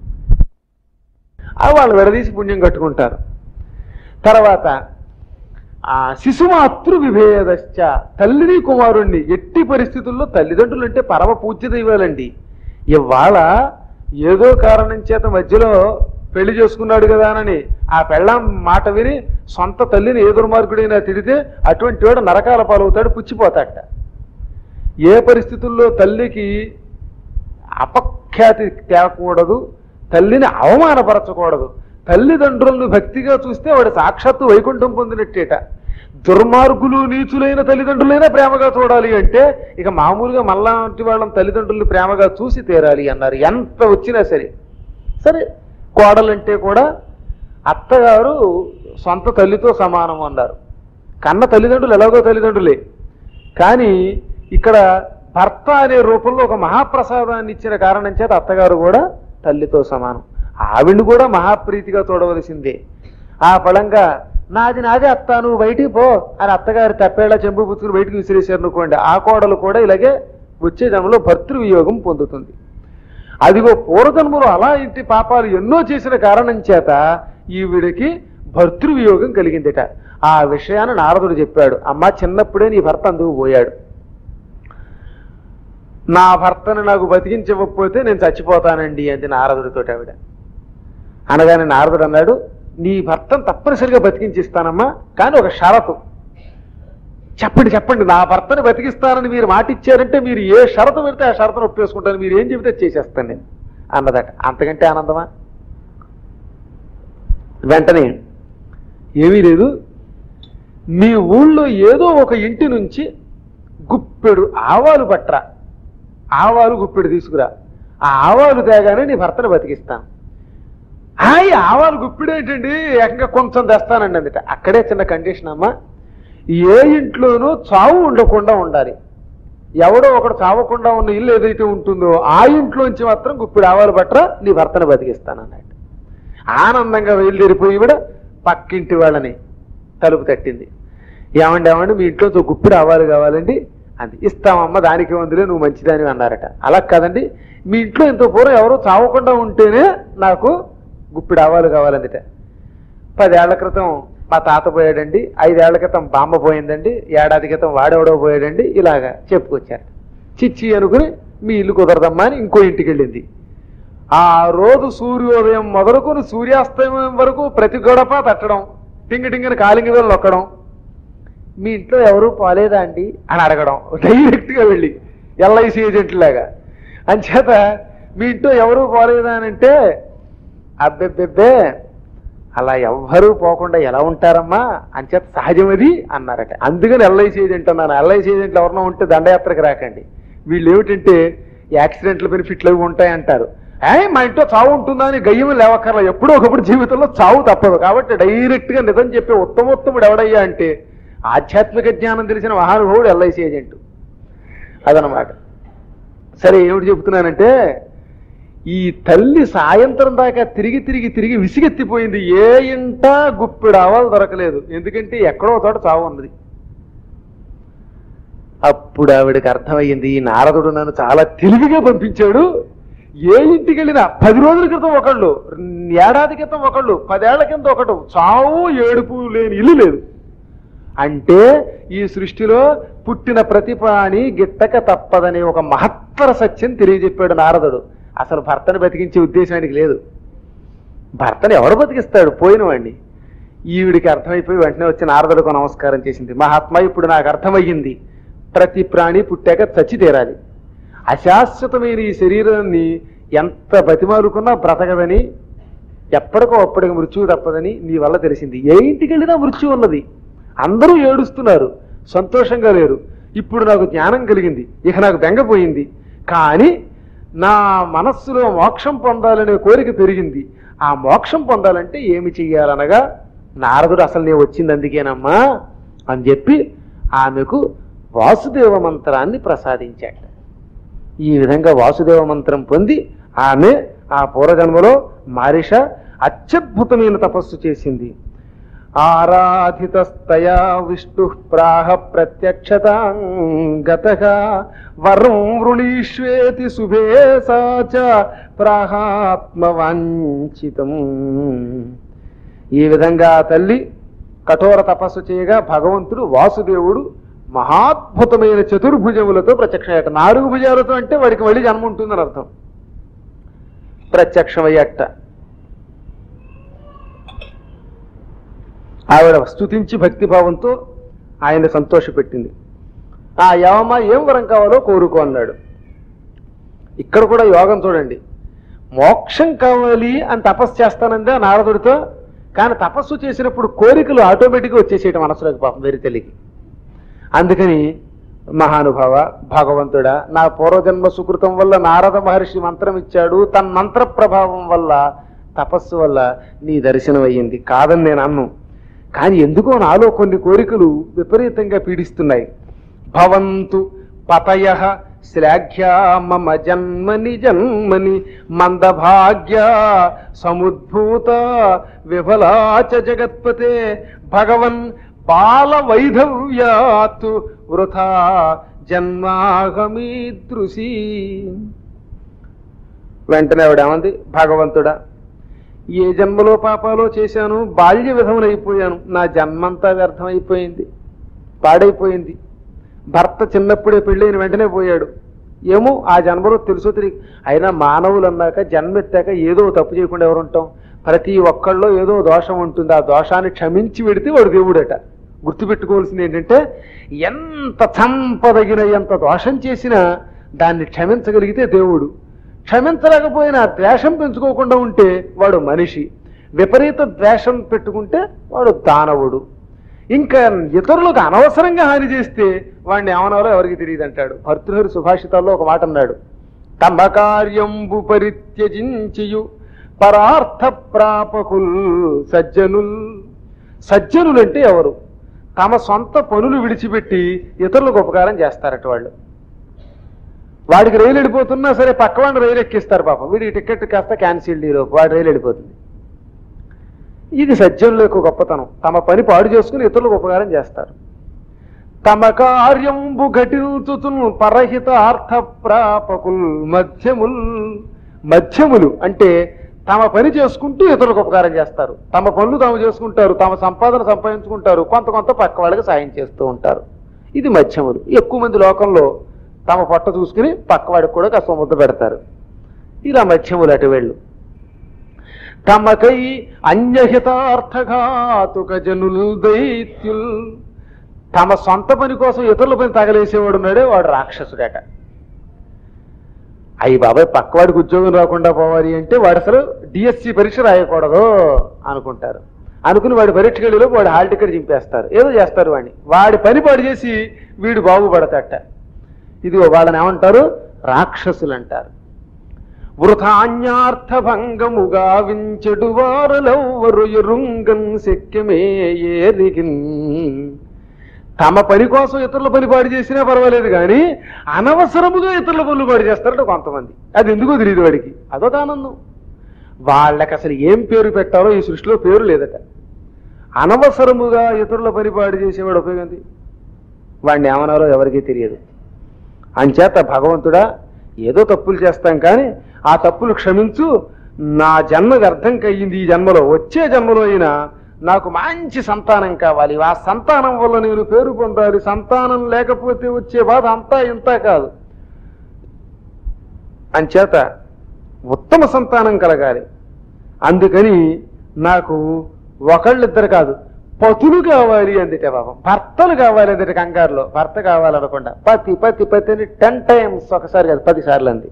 ఆ వాళ్ళు విడదీసి పుణ్యం కట్టుకుంటారు తర్వాత ఆ శిశుమాతృ విభేదశ్చ తల్లిని కుమారుణ్ణి ఎట్టి పరిస్థితుల్లో తల్లిదండ్రులు అంటే పరమ పూజ్య దైవాలండి ఇవాళ ఏదో కారణం చేత మధ్యలో పెళ్లి చేసుకున్నాడు కదా అని ఆ పెళ్ళాం మాట విని సొంత తల్లిని ఏ దుర్మార్గుడైనా తిడితే అటువంటి వాడు నరకాల పాలవుతాడు పుచ్చిపోతాడట ఏ పరిస్థితుల్లో తల్లికి అపఖ్యాతి తేకూడదు తల్లిని అవమానపరచకూడదు తల్లిదండ్రులను భక్తిగా చూస్తే వాడు సాక్షాత్తు వైకుంఠం పొందినట్టేట దుర్మార్గులు నీచులైన తల్లిదండ్రులైనా ప్రేమగా చూడాలి అంటే ఇక మామూలుగా మళ్ళాంటి వాళ్ళని తల్లిదండ్రులు ప్రేమగా చూసి తీరాలి అన్నారు ఎంత వచ్చినా సరే సరే కోడలంటే కూడా అత్తగారు సొంత తల్లితో సమానం అన్నారు కన్న తల్లిదండ్రులు ఎలాగో తల్లిదండ్రులే కానీ ఇక్కడ భర్త అనే రూపంలో ఒక మహాప్రసాదాన్ని ఇచ్చిన కారణం చేత అత్తగారు కూడా తల్లితో సమానం ఆవిడ్ని కూడా మహాప్రీతిగా చూడవలసిందే ఆ ఫలంగా నాది నాదే అత్త నువ్వు బయటికి పో అని అత్తగారు తప్పేలా చెంపు పుచ్చుకుని బయటికి విసిరేశారు అనుకోండి ఆ కోడలు కూడా ఇలాగే వచ్చే జన్మలో భర్తృవియోగం పొందుతుంది అదిగో పూర్వజన్మలో అలా ఇంటి పాపాలు ఎన్నో చేసిన కారణం చేత ఈవిడికి భర్తృవియోగం కలిగిందిట ఆ విషయాన్ని నారదుడు చెప్పాడు అమ్మ చిన్నప్పుడే నీ భర్త అందుకు పోయాడు నా భర్తను నాకు బతికించకపోతే నేను చచ్చిపోతానండి అంది నారదుడితో ఆవిడ అనగానే నారదుడు అన్నాడు నీ భర్తను తప్పనిసరిగా బతికించిస్తానమ్మా కానీ ఒక షరతు చెప్పండి చెప్పండి నా భర్తను బతికిస్తానని మీరు మాట ఇచ్చారంటే మీరు ఏ షరతు పెడితే ఆ షరతును ఒప్పేసుకుంటాను మీరు ఏం చెబితే చేసేస్తాను నేను అన్నదట అంతకంటే ఆనందమా వెంటనే ఏమీ లేదు మీ ఊళ్ళో ఏదో ఒక ఇంటి నుంచి గుప్పెడు ఆవాలు పట్రా ఆవాలు గుప్పెడు తీసుకురా ఆ ఆవాలు తేగానే నీ భర్తను బతికిస్తాను హాయ్ ఆవాలు గుప్పిడు ఏంటండి ఏకంగా కొంచెం తెస్తానండి అందుట అక్కడే చిన్న కండిషన్ అమ్మా ఏ ఇంట్లోనూ చావు ఉండకుండా ఉండాలి ఎవడో ఒకడు చావకుండా ఉన్న ఇల్లు ఏదైతే ఉంటుందో ఆ ఇంట్లోంచి మాత్రం గుప్పిడి ఆవాలు పట్ర నీ భర్తను బతికిస్తానన్నాడు ఆనందంగా బయలుదేరిపోయి కూడా పక్కింటి వాళ్ళని తలుపు తట్టింది ఏమండి ఏమండి మీ ఇంట్లో ఒక గుప్పిడి ఆవాలు కావాలండి అది ఇస్తామమ్మ దానికి ఉందిలే నువ్వు మంచిదని అన్నారట అలా కాదండి మీ ఇంట్లో ఇంత పూర్వం ఎవరో చావకుండా ఉంటేనే నాకు గుప్పిడి ఆవాలు కావాలందిట పదేళ్ల క్రితం మా తాత పోయాడండి ఐదేళ్ల క్రితం బామ్మ పోయిందండి ఏడాది క్రితం వాడెవడో పోయాడండి ఇలాగా చెప్పుకొచ్చారు చిచ్చి అనుకుని మీ ఇల్లు కుదరదమ్మా అని ఇంకో ఇంటికి వెళ్ళింది ఆ రోజు సూర్యోదయం మొదలుకొని సూర్యాస్తమయం వరకు ప్రతి గడప తట్టడం టింగి టింగిని కాలింగి వేలు నొక్కడం మీ ఇంట్లో ఎవరు పోలేదా అండి అని అడగడం డైరెక్ట్ గా వెళ్ళి ఎల్ఐసి ఏజెంట్ లాగా అంచేత మీ ఇంట్లో ఎవరు పోలేదా అని అంటే అబ్బెబ్బెబ్బే అలా ఎవ్వరూ పోకుండా ఎలా ఉంటారమ్మా అంచేత సహజం అది అన్నారట అందుకని ఎల్ఐసి ఏజెంట్ అన్నాను ఎల్ఐసి ఏజెంట్లు ఎవరన్నా ఉంటే దండయాత్రకు రాకండి వీళ్ళు ఏమిటంటే యాక్సిడెంట్ల బెనిఫిట్లు అవి ఉంటాయంటారు ఏ మా ఇంట్లో చావు ఉంటుందా అని గయ్యం లేవక్కర్లా ఎప్పుడో ఒకప్పుడు జీవితంలో చావు తప్పదు కాబట్టి డైరెక్ట్ గా నిజం చెప్పే ఉత్తమోత్తముడు ఎవడయ్యా అంటే ఆధ్యాత్మిక జ్ఞానం తెలిసిన మహానుభావుడు ఎల్ఐసి ఏజెంట్ అదనమాట సరే ఏమిటి చెబుతున్నానంటే ఈ తల్లి సాయంత్రం దాకా తిరిగి తిరిగి తిరిగి విసిగెత్తిపోయింది ఏ ఇంట గుప్పిడు ఆవాలు దొరకలేదు ఎందుకంటే ఎక్కడో ఒక చోట చావు ఉన్నది అప్పుడు ఆవిడకి అర్థమయ్యింది ఈ నారదుడు నన్ను చాలా తెలివిగా పంపించాడు ఏ ఇంటికి వెళ్ళినా పది రోజుల క్రితం ఒకళ్ళు ఏడాది క్రితం ఒకళ్ళు పదేళ్ల కింద ఒకడు చావు ఏడుపు లేని ఇల్లు లేదు అంటే ఈ సృష్టిలో పుట్టిన ప్రతి ప్రాణి గిట్టక తప్పదనే ఒక మహత్తర సత్యం తెలియజెప్పాడు నారదుడు అసలు భర్తను బతికించే ఉద్దేశానికి లేదు భర్తను ఎవరు బతికిస్తాడు పోయిన వాడిని ఈవిడికి అర్థమైపోయి వెంటనే వచ్చి నారదుడికి నమస్కారం చేసింది మహాత్మా ఇప్పుడు నాకు అర్థమయ్యింది ప్రతి ప్రాణి పుట్టాక చచ్చి తీరాలి అశాశ్వతమైన ఈ శరీరాన్ని ఎంత బతిమాలుకున్నా బ్రతకదని ఎప్పటికో అప్పటికి మృత్యువు తప్పదని నీ వల్ల తెలిసింది ఏ ఇంటికి వెళ్ళినా మృత్యు ఉన్నది అందరూ ఏడుస్తున్నారు సంతోషంగా లేరు ఇప్పుడు నాకు జ్ఞానం కలిగింది ఇక నాకు బెంగపోయింది కానీ నా మనస్సులో మోక్షం పొందాలనే కోరిక పెరిగింది ఆ మోక్షం పొందాలంటే ఏమి చెయ్యాలనగా నారదుడు అసలు నేను వచ్చింది అందుకేనమ్మా అని చెప్పి ఆమెకు వాసుదేవ మంత్రాన్ని ప్రసాదించాడు ఈ విధంగా వాసుదేవ మంత్రం పొంది ఆమె ఆ పూర్వజన్మలో మారిష అత్యద్భుతమైన తపస్సు చేసింది ఆరాధితస్తయా విష్ణు ప్రాహ ప్రత్యక్షతాంగత వరం వృణీష్వేతి శుభే సాచ ప్రాహాత్మవాంఛితం ఈ విధంగా ఆ తల్లి కఠోర తపస్సు చేయగా భగవంతుడు వాసుదేవుడు మహాద్భుతమైన చతుర్భుజములతో ప్రత్యక్షమయ్యట నాలుగు భుజాలతో అంటే వాడికి మళ్ళీ జన్మ ఉంటుందని అర్థం ప్రత్యక్షమయ్యట ఆవిడ స్తుతించి భక్తిభావంతో ఆయన సంతోషపెట్టింది ఆ యవమ ఏం వరం కావాలో కోరుకో అన్నాడు ఇక్కడ కూడా యోగం చూడండి మోక్షం కావాలి అని తపస్సు చేస్తానందే ఆ నారదుడితో కానీ తపస్సు చేసినప్పుడు కోరికలు ఆటోమేటిక్గా వచ్చేసేయటం మనసులోకి పాపం వెరి తెలియకి అందుకని మహానుభావ భగవంతుడా నా పూర్వజన్మ సుకృతం వల్ల నారద మహర్షి మంత్రం ఇచ్చాడు తన మంత్ర ప్రభావం వల్ల తపస్సు వల్ల నీ దర్శనం అయ్యింది కాదని నేను అన్ను కానీ ఎందుకో నాలో కొన్ని కోరికలు విపరీతంగా పీడిస్తున్నాయి భవంతు పతయ శ్లాఘ్యా మమ జన్మని జన్మని మందభాగ్య సముద్భూత విఫలాచ జగత్పతే భగవన్ బాల వైధవ్యాత్ వృథా జన్మాగమీదృశీ వెంటనే ఆవిడేమంది భగవంతుడా ఏ జన్మలో పాపాలో చేశాను బాల్య విధమునైపోయాను నా జన్మంతా వ్యర్థమైపోయింది పాడైపోయింది భర్త చిన్నప్పుడే పెళ్ళైన వెంటనే పోయాడు ఏమో ఆ జన్మలో తెలుసో తిరిగి అయినా మానవులు అన్నాక జన్మెత్తాక ఏదో తప్పు చేయకుండా ఎవరు ఉంటాం ప్రతి ఒక్కళ్ళలో ఏదో దోషం ఉంటుంది ఆ దోషాన్ని క్షమించి పెడితే వాడు దేవుడట గుర్తుపెట్టుకోవాల్సింది ఏంటంటే ఎంత చంపదగిన ఎంత దోషం చేసినా దాన్ని క్షమించగలిగితే దేవుడు క్షమించలేకపోయినా ద్వేషం పెంచుకోకుండా ఉంటే వాడు మనిషి విపరీత ద్వేషం పెట్టుకుంటే వాడు దానవుడు ఇంకా ఇతరులకు అనవసరంగా హాని చేస్తే వాడిని ఏమనాలో ఎవరికి తెలియదు అంటాడు భర్తృహరి సుభాషితాల్లో ఒక మాట అన్నాడు తమ కార్యంబు పరిత్యజించియు పరార్థ ప్రాపకుల్ సజ్జనుల్ సజ్జనులంటే ఎవరు తమ సొంత పనులు విడిచిపెట్టి ఇతరులకు ఉపకారం చేస్తారట వాళ్ళు వాడికి రైలు వెళ్ళిపోతున్నా సరే పక్కవాడిని రైలు ఎక్కిస్తారు పాపం వీడికి టికెట్ కాస్త క్యాన్సిల్ ఈలోపు వాడి రైలు వెళ్ళిపోతుంది ఇది సజ్జనుల యొక్క గొప్పతనం తమ పని పాడు చేసుకుని ఇతరులకు ఉపకారం చేస్తారు తమ కార్యంబు ఘటించుతున్ పరహిత అర్థ ప్రాపకుల్ మధ్యముల్ మధ్యములు అంటే తమ పని చేసుకుంటూ ఇతరులకు ఉపకారం చేస్తారు తమ పనులు తాము చేసుకుంటారు తమ సంపాదన సంపాదించుకుంటారు కొంత కొంత పక్క వాళ్ళకి సాయం చేస్తూ ఉంటారు ఇది మధ్యములు ఎక్కువ మంది లోకంలో తమ పొట్ట చూసుకుని పక్కవాడికి కూడా కాస్త ముద్ద పెడతారు ఇలా మధ్యములు అటు వెళ్ళు తమకై అన్యహితార్థఘాతుక జనులు దైత్యుల్ తమ సొంత పని కోసం ఇతరుల పని తగలేసేవాడు ఉన్నాడే వాడు రాక్షసుడట అయ్యి బాబాయ్ పక్కవాడికి ఉద్యోగం రాకుండా పోవాలి అంటే వాడు అసలు డిఎస్సి పరీక్ష రాయకూడదు అనుకుంటారు అనుకుని వాడి పరీక్ష గడిలో వాడు హాల్ టికెట్ చింపేస్తారు ఏదో చేస్తారు వాడిని వాడి పని పాడు చేసి వీడు బాగుపడతట ఇది వాళ్ళని ఏమంటారు రాక్షసులు అంటారు వృథాన్యార్థభంగముగా వించెడు వారలెవ్వరు ఎరుంగన్ శక్యమే ఏరిగిన్ తమ పని కోసం ఇతరుల పని పాడు చేసినా పర్వాలేదు కానీ అనవసరముగా ఇతరుల పనులు పాడు చేస్తారట కొంతమంది అది ఎందుకో తెలియదు వాడికి అదొక ఆనందం వాళ్ళకి అసలు ఏం పేరు పెట్టాలో ఈ సృష్టిలో పేరు లేదట అనవసరముగా ఇతరుల పని పాడు చేసేవాడు ఉపయోగంది వాడిని ఏమన్నారో ఎవరికీ తెలియదు అంచేత భగవంతుడా ఏదో తప్పులు చేస్తాం కానీ ఆ తప్పులు క్షమించు నా జన్మ వ్యర్థం కయ్యింది ఈ జన్మలో వచ్చే జన్మలో అయినా నాకు మంచి సంతానం కావాలి ఆ సంతానం వల్ల నేను పేరు పొందాలి సంతానం లేకపోతే వచ్చే బాధ అంతా ఇంత కాదు అంచేత ఉత్తమ సంతానం కలగాలి అందుకని నాకు ఒకళ్ళిద్దరు కాదు పతులు కావాలి అందుటే పాపం భర్తలు కావాలి అందుటే కంగారులో భర్త కావాలనకుండా పతి పతి పతి అని టెన్ టైమ్స్ ఒకసారి కాదు పది సార్లు అంది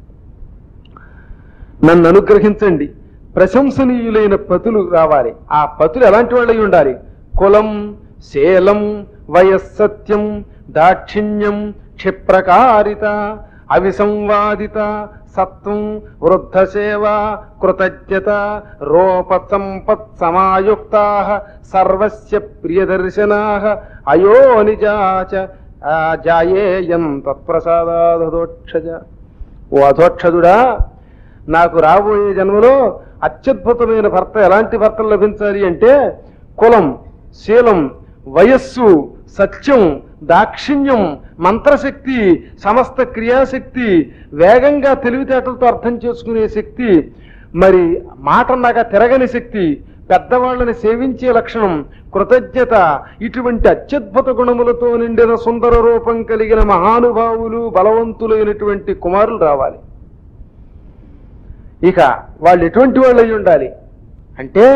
నన్ను అనుగ్రహించండి ప్రశంసనీయులైన పతులు రావాలి ఆ పతులు ఎలాంటి వాళ్ళు అయి ఉండాలి కులం శీలం వయస్సత్యం దాక్షిణ్యం క్షిప్రకారిత అవిసంవాదిత సత్వం వృద్ధ సేవ కృతజ్ఞత రూప సంపత్ సమాయుక్తా సర్వస్య ప్రియదర్శనా అయో నిజాచ ఆ, జాయేయం తత్ప్రసాదాధోక్షజ ఓ అధోక్షదుడా నాకు రాబోయే జన్మలో అత్యద్భుతమైన భర్త ఎలాంటి భర్తలు లభించాలి అంటే కులం శీలం వయస్సు సత్యం దాక్షిణ్యం మంత్రశక్తి సమస్త క్రియాశక్తి వేగంగా తెలివితేటలతో అర్థం చేసుకునే శక్తి మరి మాటన్నాక తిరగని శక్తి పెద్దవాళ్ళని సేవించే లక్షణం కృతజ్ఞత ఇటువంటి అత్యద్భుత గుణములతో నిండిన సుందర రూపం కలిగిన మహానుభావులు బలవంతులైనటువంటి కుమారులు రావాలి ఇక వాళ్ళు ఎటువంటి వాళ్ళు అయి ఉండాలి అంటే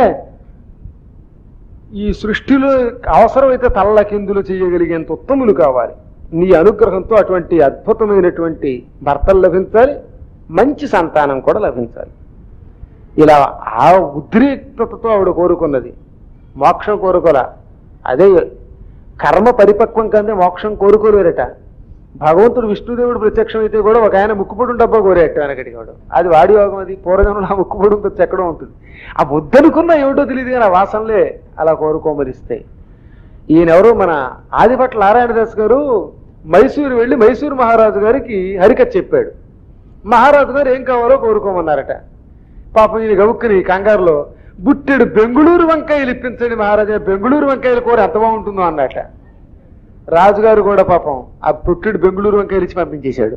ఈ సృష్టిలో అవసరమైతే తల్లకిందులు చేయగలిగేంత ఉత్తములు కావాలి నీ అనుగ్రహంతో అటువంటి అద్భుతమైనటువంటి భర్తలు లభించాలి మంచి సంతానం కూడా లభించాలి ఇలా ఆ ఉద్రిక్తతతో ఆవిడ కోరుకున్నది మోక్షం కోరుకోలా అదే కర్మ పరిపక్వం కంటే మోక్షం కోరుకోలేరట భగవంతుడు విష్ణుదేవుడు ప్రత్యక్షం అయితే కూడా ఒక ఆయన ముక్కుపొడు డబ్బా కోరేట వెనకటి వాడు అది వాడి యోగం అది పూర్వజనంలో ఆ ముక్కుపొడు ప్రతి ఎక్కడో ఉంటుంది ఆ వద్దనుకున్నా ఏమిటో తెలియదు కానీ ఆ వాసనలే అలా కోరుకోమరిస్తాయి ఈయనెవరు మన ఆదిపట్ల నారాయణదాస్ గారు మైసూరు వెళ్ళి మైసూరు మహారాజు గారికి హరికథ చెప్పాడు మహారాజు గారు ఏం కావాలో కోరుకోమన్నారట పాపం ఈయన గబుక్కుని కంగారులో బుట్టెడు బెంగుళూరు వంకాయలు ఇప్పించండి మహారాజా బెంగుళూరు వంకాయల కూర ఎంత బాగుంటుందో అన్నట రాజుగారు కూడా పాపం ఆ పుట్టెడు బెంగుళూరు వంకాయలు ఇచ్చి పంపించేశాడు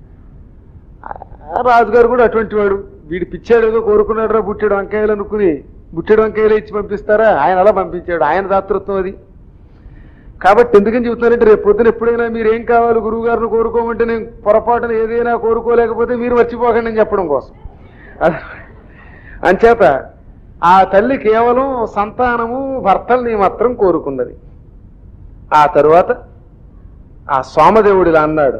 ఆ రాజుగారు కూడా అటువంటి వాడు వీడు పిచ్చాడు ఏదో కోరుకున్నాడు రా బుట్టెడు వంకాయలు అనుకుని బుట్టెడు వంకాయలు ఇచ్చి పంపిస్తారా ఆయన అలా పంపించాడు ఆయన దాతృత్వం అది కాబట్టి ఎందుకని చెబుతున్నారంటే రేపు పొద్దున ఎప్పుడైనా మీరు ఏం కావాలి గురువు గారిని కోరుకోమంటే నేను పొరపాటున ఏదైనా కోరుకోలేకపోతే మీరు మర్చిపోకండి అని చెప్పడం కోసం అది- అంచేత ఆ తల్లి కేవలం సంతానము భర్తల్ని మాత్రం కోరుకున్నది ఆ తరువాత ఆ సోమదేవుడు ఇలా అన్నాడు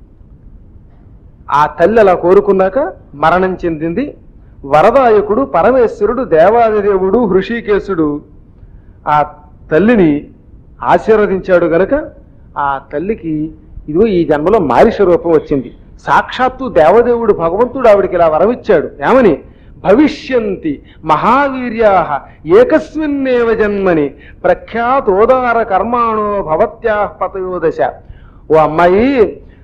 ఆ తల్లి అలా కోరుకున్నాక మరణం చెందింది వరదాయకుడు పరమేశ్వరుడు దేవాదిదేవుడు హృషికేశుడు ఆ తల్లిని ఆశీర్వదించాడు గనక ఆ తల్లికి ఇదిగో ఈ జన్మలో మారిష రూపం వచ్చింది సాక్షాత్తు దేవదేవుడు భగవంతుడు ఆవిడికి ఇలా వరమిచ్చాడు ఏమని భవిష్యంతి మహావీర్యా ఏకస్మిన్నేవ జన్మని ప్రఖ్యాతోదార కర్మాణో భవత్యా పతయోదశ ఓ అమ్మాయి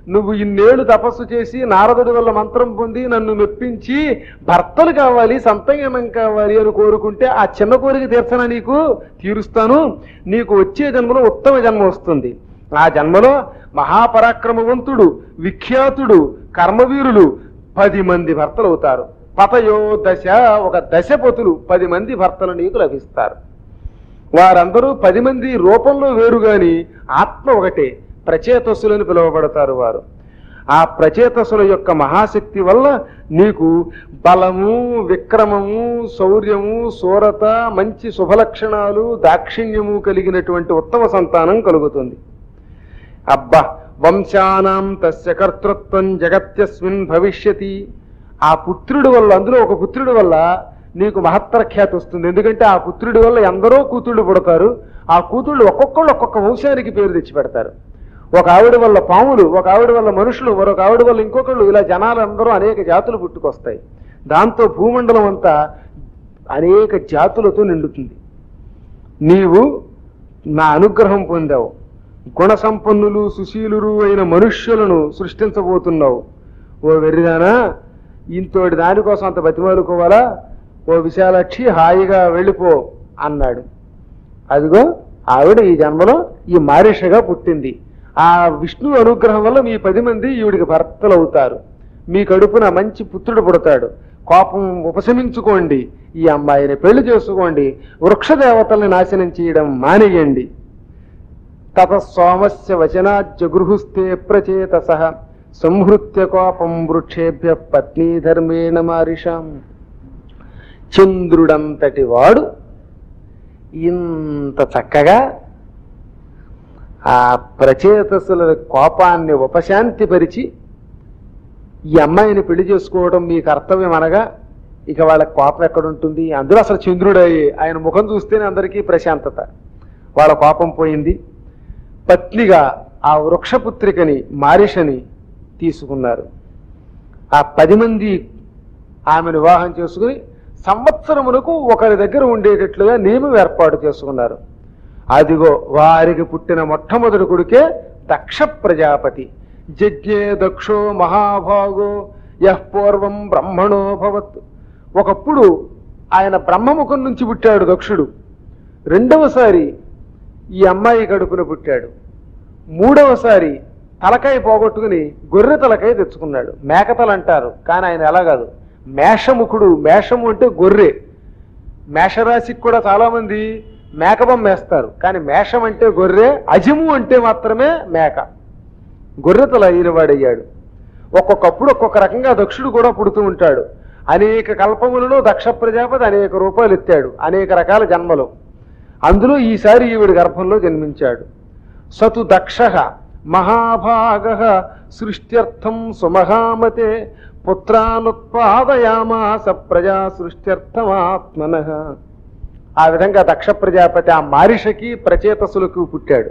నువ్వు ఇన్నేళ్లు తపస్సు చేసి నారదుడి వల్ల మంత్రం పొంది నన్ను మెప్పించి భర్తలు కావాలి సంతానం కావాలి అని కోరుకుంటే ఆ చిన్న కోరిక తీర్చనా నీకు తీరుస్తాను నీకు వచ్చే జన్మలో ఉత్తమ జన్మ వస్తుంది ఆ జన్మలో మహాపరాక్రమవంతుడు విఖ్యాతుడు కర్మవీరులు పది మంది భర్తలు అవుతారు పతయో దశ ఒక దశపతులు పది మంది భర్తలు నీకు లభిస్తారు వారందరూ పది మంది రూపంలో వేరు గాని ఆత్మ ఒకటే ప్రచేతస్సులని పిలువబడతారు వారు ఆ ప్రచేతసుల యొక్క మహాశక్తి వల్ల నీకు బలము విక్రమము శౌర్యము శూరత మంచి శుభలక్షణాలు దాక్షిణ్యము కలిగినటువంటి ఉత్తమ సంతానం కలుగుతుంది అబ్బా వంశానాం తస్య కర్తృత్వం జగత్యస్మిన్ భవిష్యతి ఆ పుత్రుడి వల్ల అందులో ఒక పుత్రుడి వల్ల నీకు మహత్ప్రఖ్యాతి వస్తుంది ఎందుకంటే ఆ పుత్రుడి వల్ల ఎందరో కూతుళ్ళు పుడతారు ఆ కూతుళ్ళు ఒక్కొక్కళ్ళు ఒక్కొక్క వంశానికి పేరు తెచ్చి పెడతారు ఒక ఆవిడ వల్ల పాములు ఒక ఆవిడ వల్ల మనుషులు మరొక ఆవిడ వల్ల ఇంకొకళ్ళు ఇలా జనాలందరూ అనేక జాతులు పుట్టుకొస్తాయి దాంతో భూమండలం అంతా అనేక జాతులతో నిండుతుంది నీవు నా అనుగ్రహం పొందావు గుణ సంపన్నులు సుశీలురు అయిన మనుష్యులను సృష్టించబోతున్నావు ఓ వెర్రిదానా ఇంతోటి దానికోసం అంత బతిమాలుకోవాలా ఓ విశాలాక్షి హాయిగా వెళ్ళిపో అన్నాడు అదిగో ఆవిడ ఈ జన్మలో ఈ మారిషగా పుట్టింది ఆ విష్ణు అనుగ్రహం వల్ల మీ పది మంది ఈవిడికి భర్తలు అవుతారు మీ కడుపున మంచి పుత్రుడు పుడతాడు కోపం ఉపశమించుకోండి ఈ అమ్మాయిని పెళ్లి చేసుకోండి వృక్ష దేవతల్ని నాశనం చేయడం మానేయండి తత సోమస్య వచనాజ్జగృహుస్తే ప్రచేత సహ సంహృత్య కోపం వృక్షేభ్య పత్నీ ధర్మేణ మారిషాం చంద్రుడంతటి వాడు ఇంత చక్కగా ఆ ప్రచేతసుల కోపాన్ని ఉపశాంతిపరిచి ఈ అమ్మాయిని పెళ్లి చేసుకోవడం మీ కర్తవ్యం అనగా ఇక వాళ్ళ కోపం ఎక్కడుంటుంది అందులో అసలు చంద్రుడయ్యి ఆయన ముఖం చూస్తేనే అందరికీ ప్రశాంతత వాళ్ళ కోపం పోయింది పత్నిగా ఆ వృక్షపుత్రికని మారిషని తీసుకున్నారు ఆ పది మంది ఆమెను వివాహం చేసుకుని సంవత్సరమునకు ఒకరి దగ్గర ఉండేటట్లుగా నియమం ఏర్పాటు చేసుకున్నారు అదిగో వారికి పుట్టిన మొట్టమొదటి కొడుకే దక్ష ప్రజాపతి జజ్ఞే దక్షో మహాభాగో యః పూర్వం బ్రహ్మణో భవత్ ఒకప్పుడు ఆయన బ్రహ్మముఖం నుంచి పుట్టాడు దక్షుడు రెండవసారి ఈ అమ్మాయి కడుపున పుట్టాడు మూడవసారి తలకాయ పోగొట్టుకుని గొర్రె తలకాయ తెచ్చుకున్నాడు మేకతలు అంటారు కానీ ఆయన ఎలా కాదు మేషముఖుడు మేషము అంటే గొర్రె మేషరాశికి కూడా చాలా మంది మేకబొమ్మ వేస్తారు కానీ మేషం అంటే గొర్రె అజము అంటే మాత్రమే మేక గొర్రె తల ఈనవాడయ్యాడు ఒక్కొక్కప్పుడు ఒక్కొక్క రకంగా దక్షుడు కూడా పుడుతూ ఉంటాడు అనేక కల్పములలో దక్ష ప్రజాపతి అనేక రూపాయలు ఎత్తాడు అనేక రకాల జన్మలు అందులో ఈసారి ఈవిడి గర్భంలో జన్మించాడు సతు దక్ష మహాభాగ సృష్ట్యర్థం సుమహామతే పుత్రానుత్పాదయామాస ప్రజా సృష్ట్యర్థమాత్మన ఆ విధంగా దక్ష ప్రజాపతి ఆ మారిషకి ప్రచేతసులకు పుట్టాడు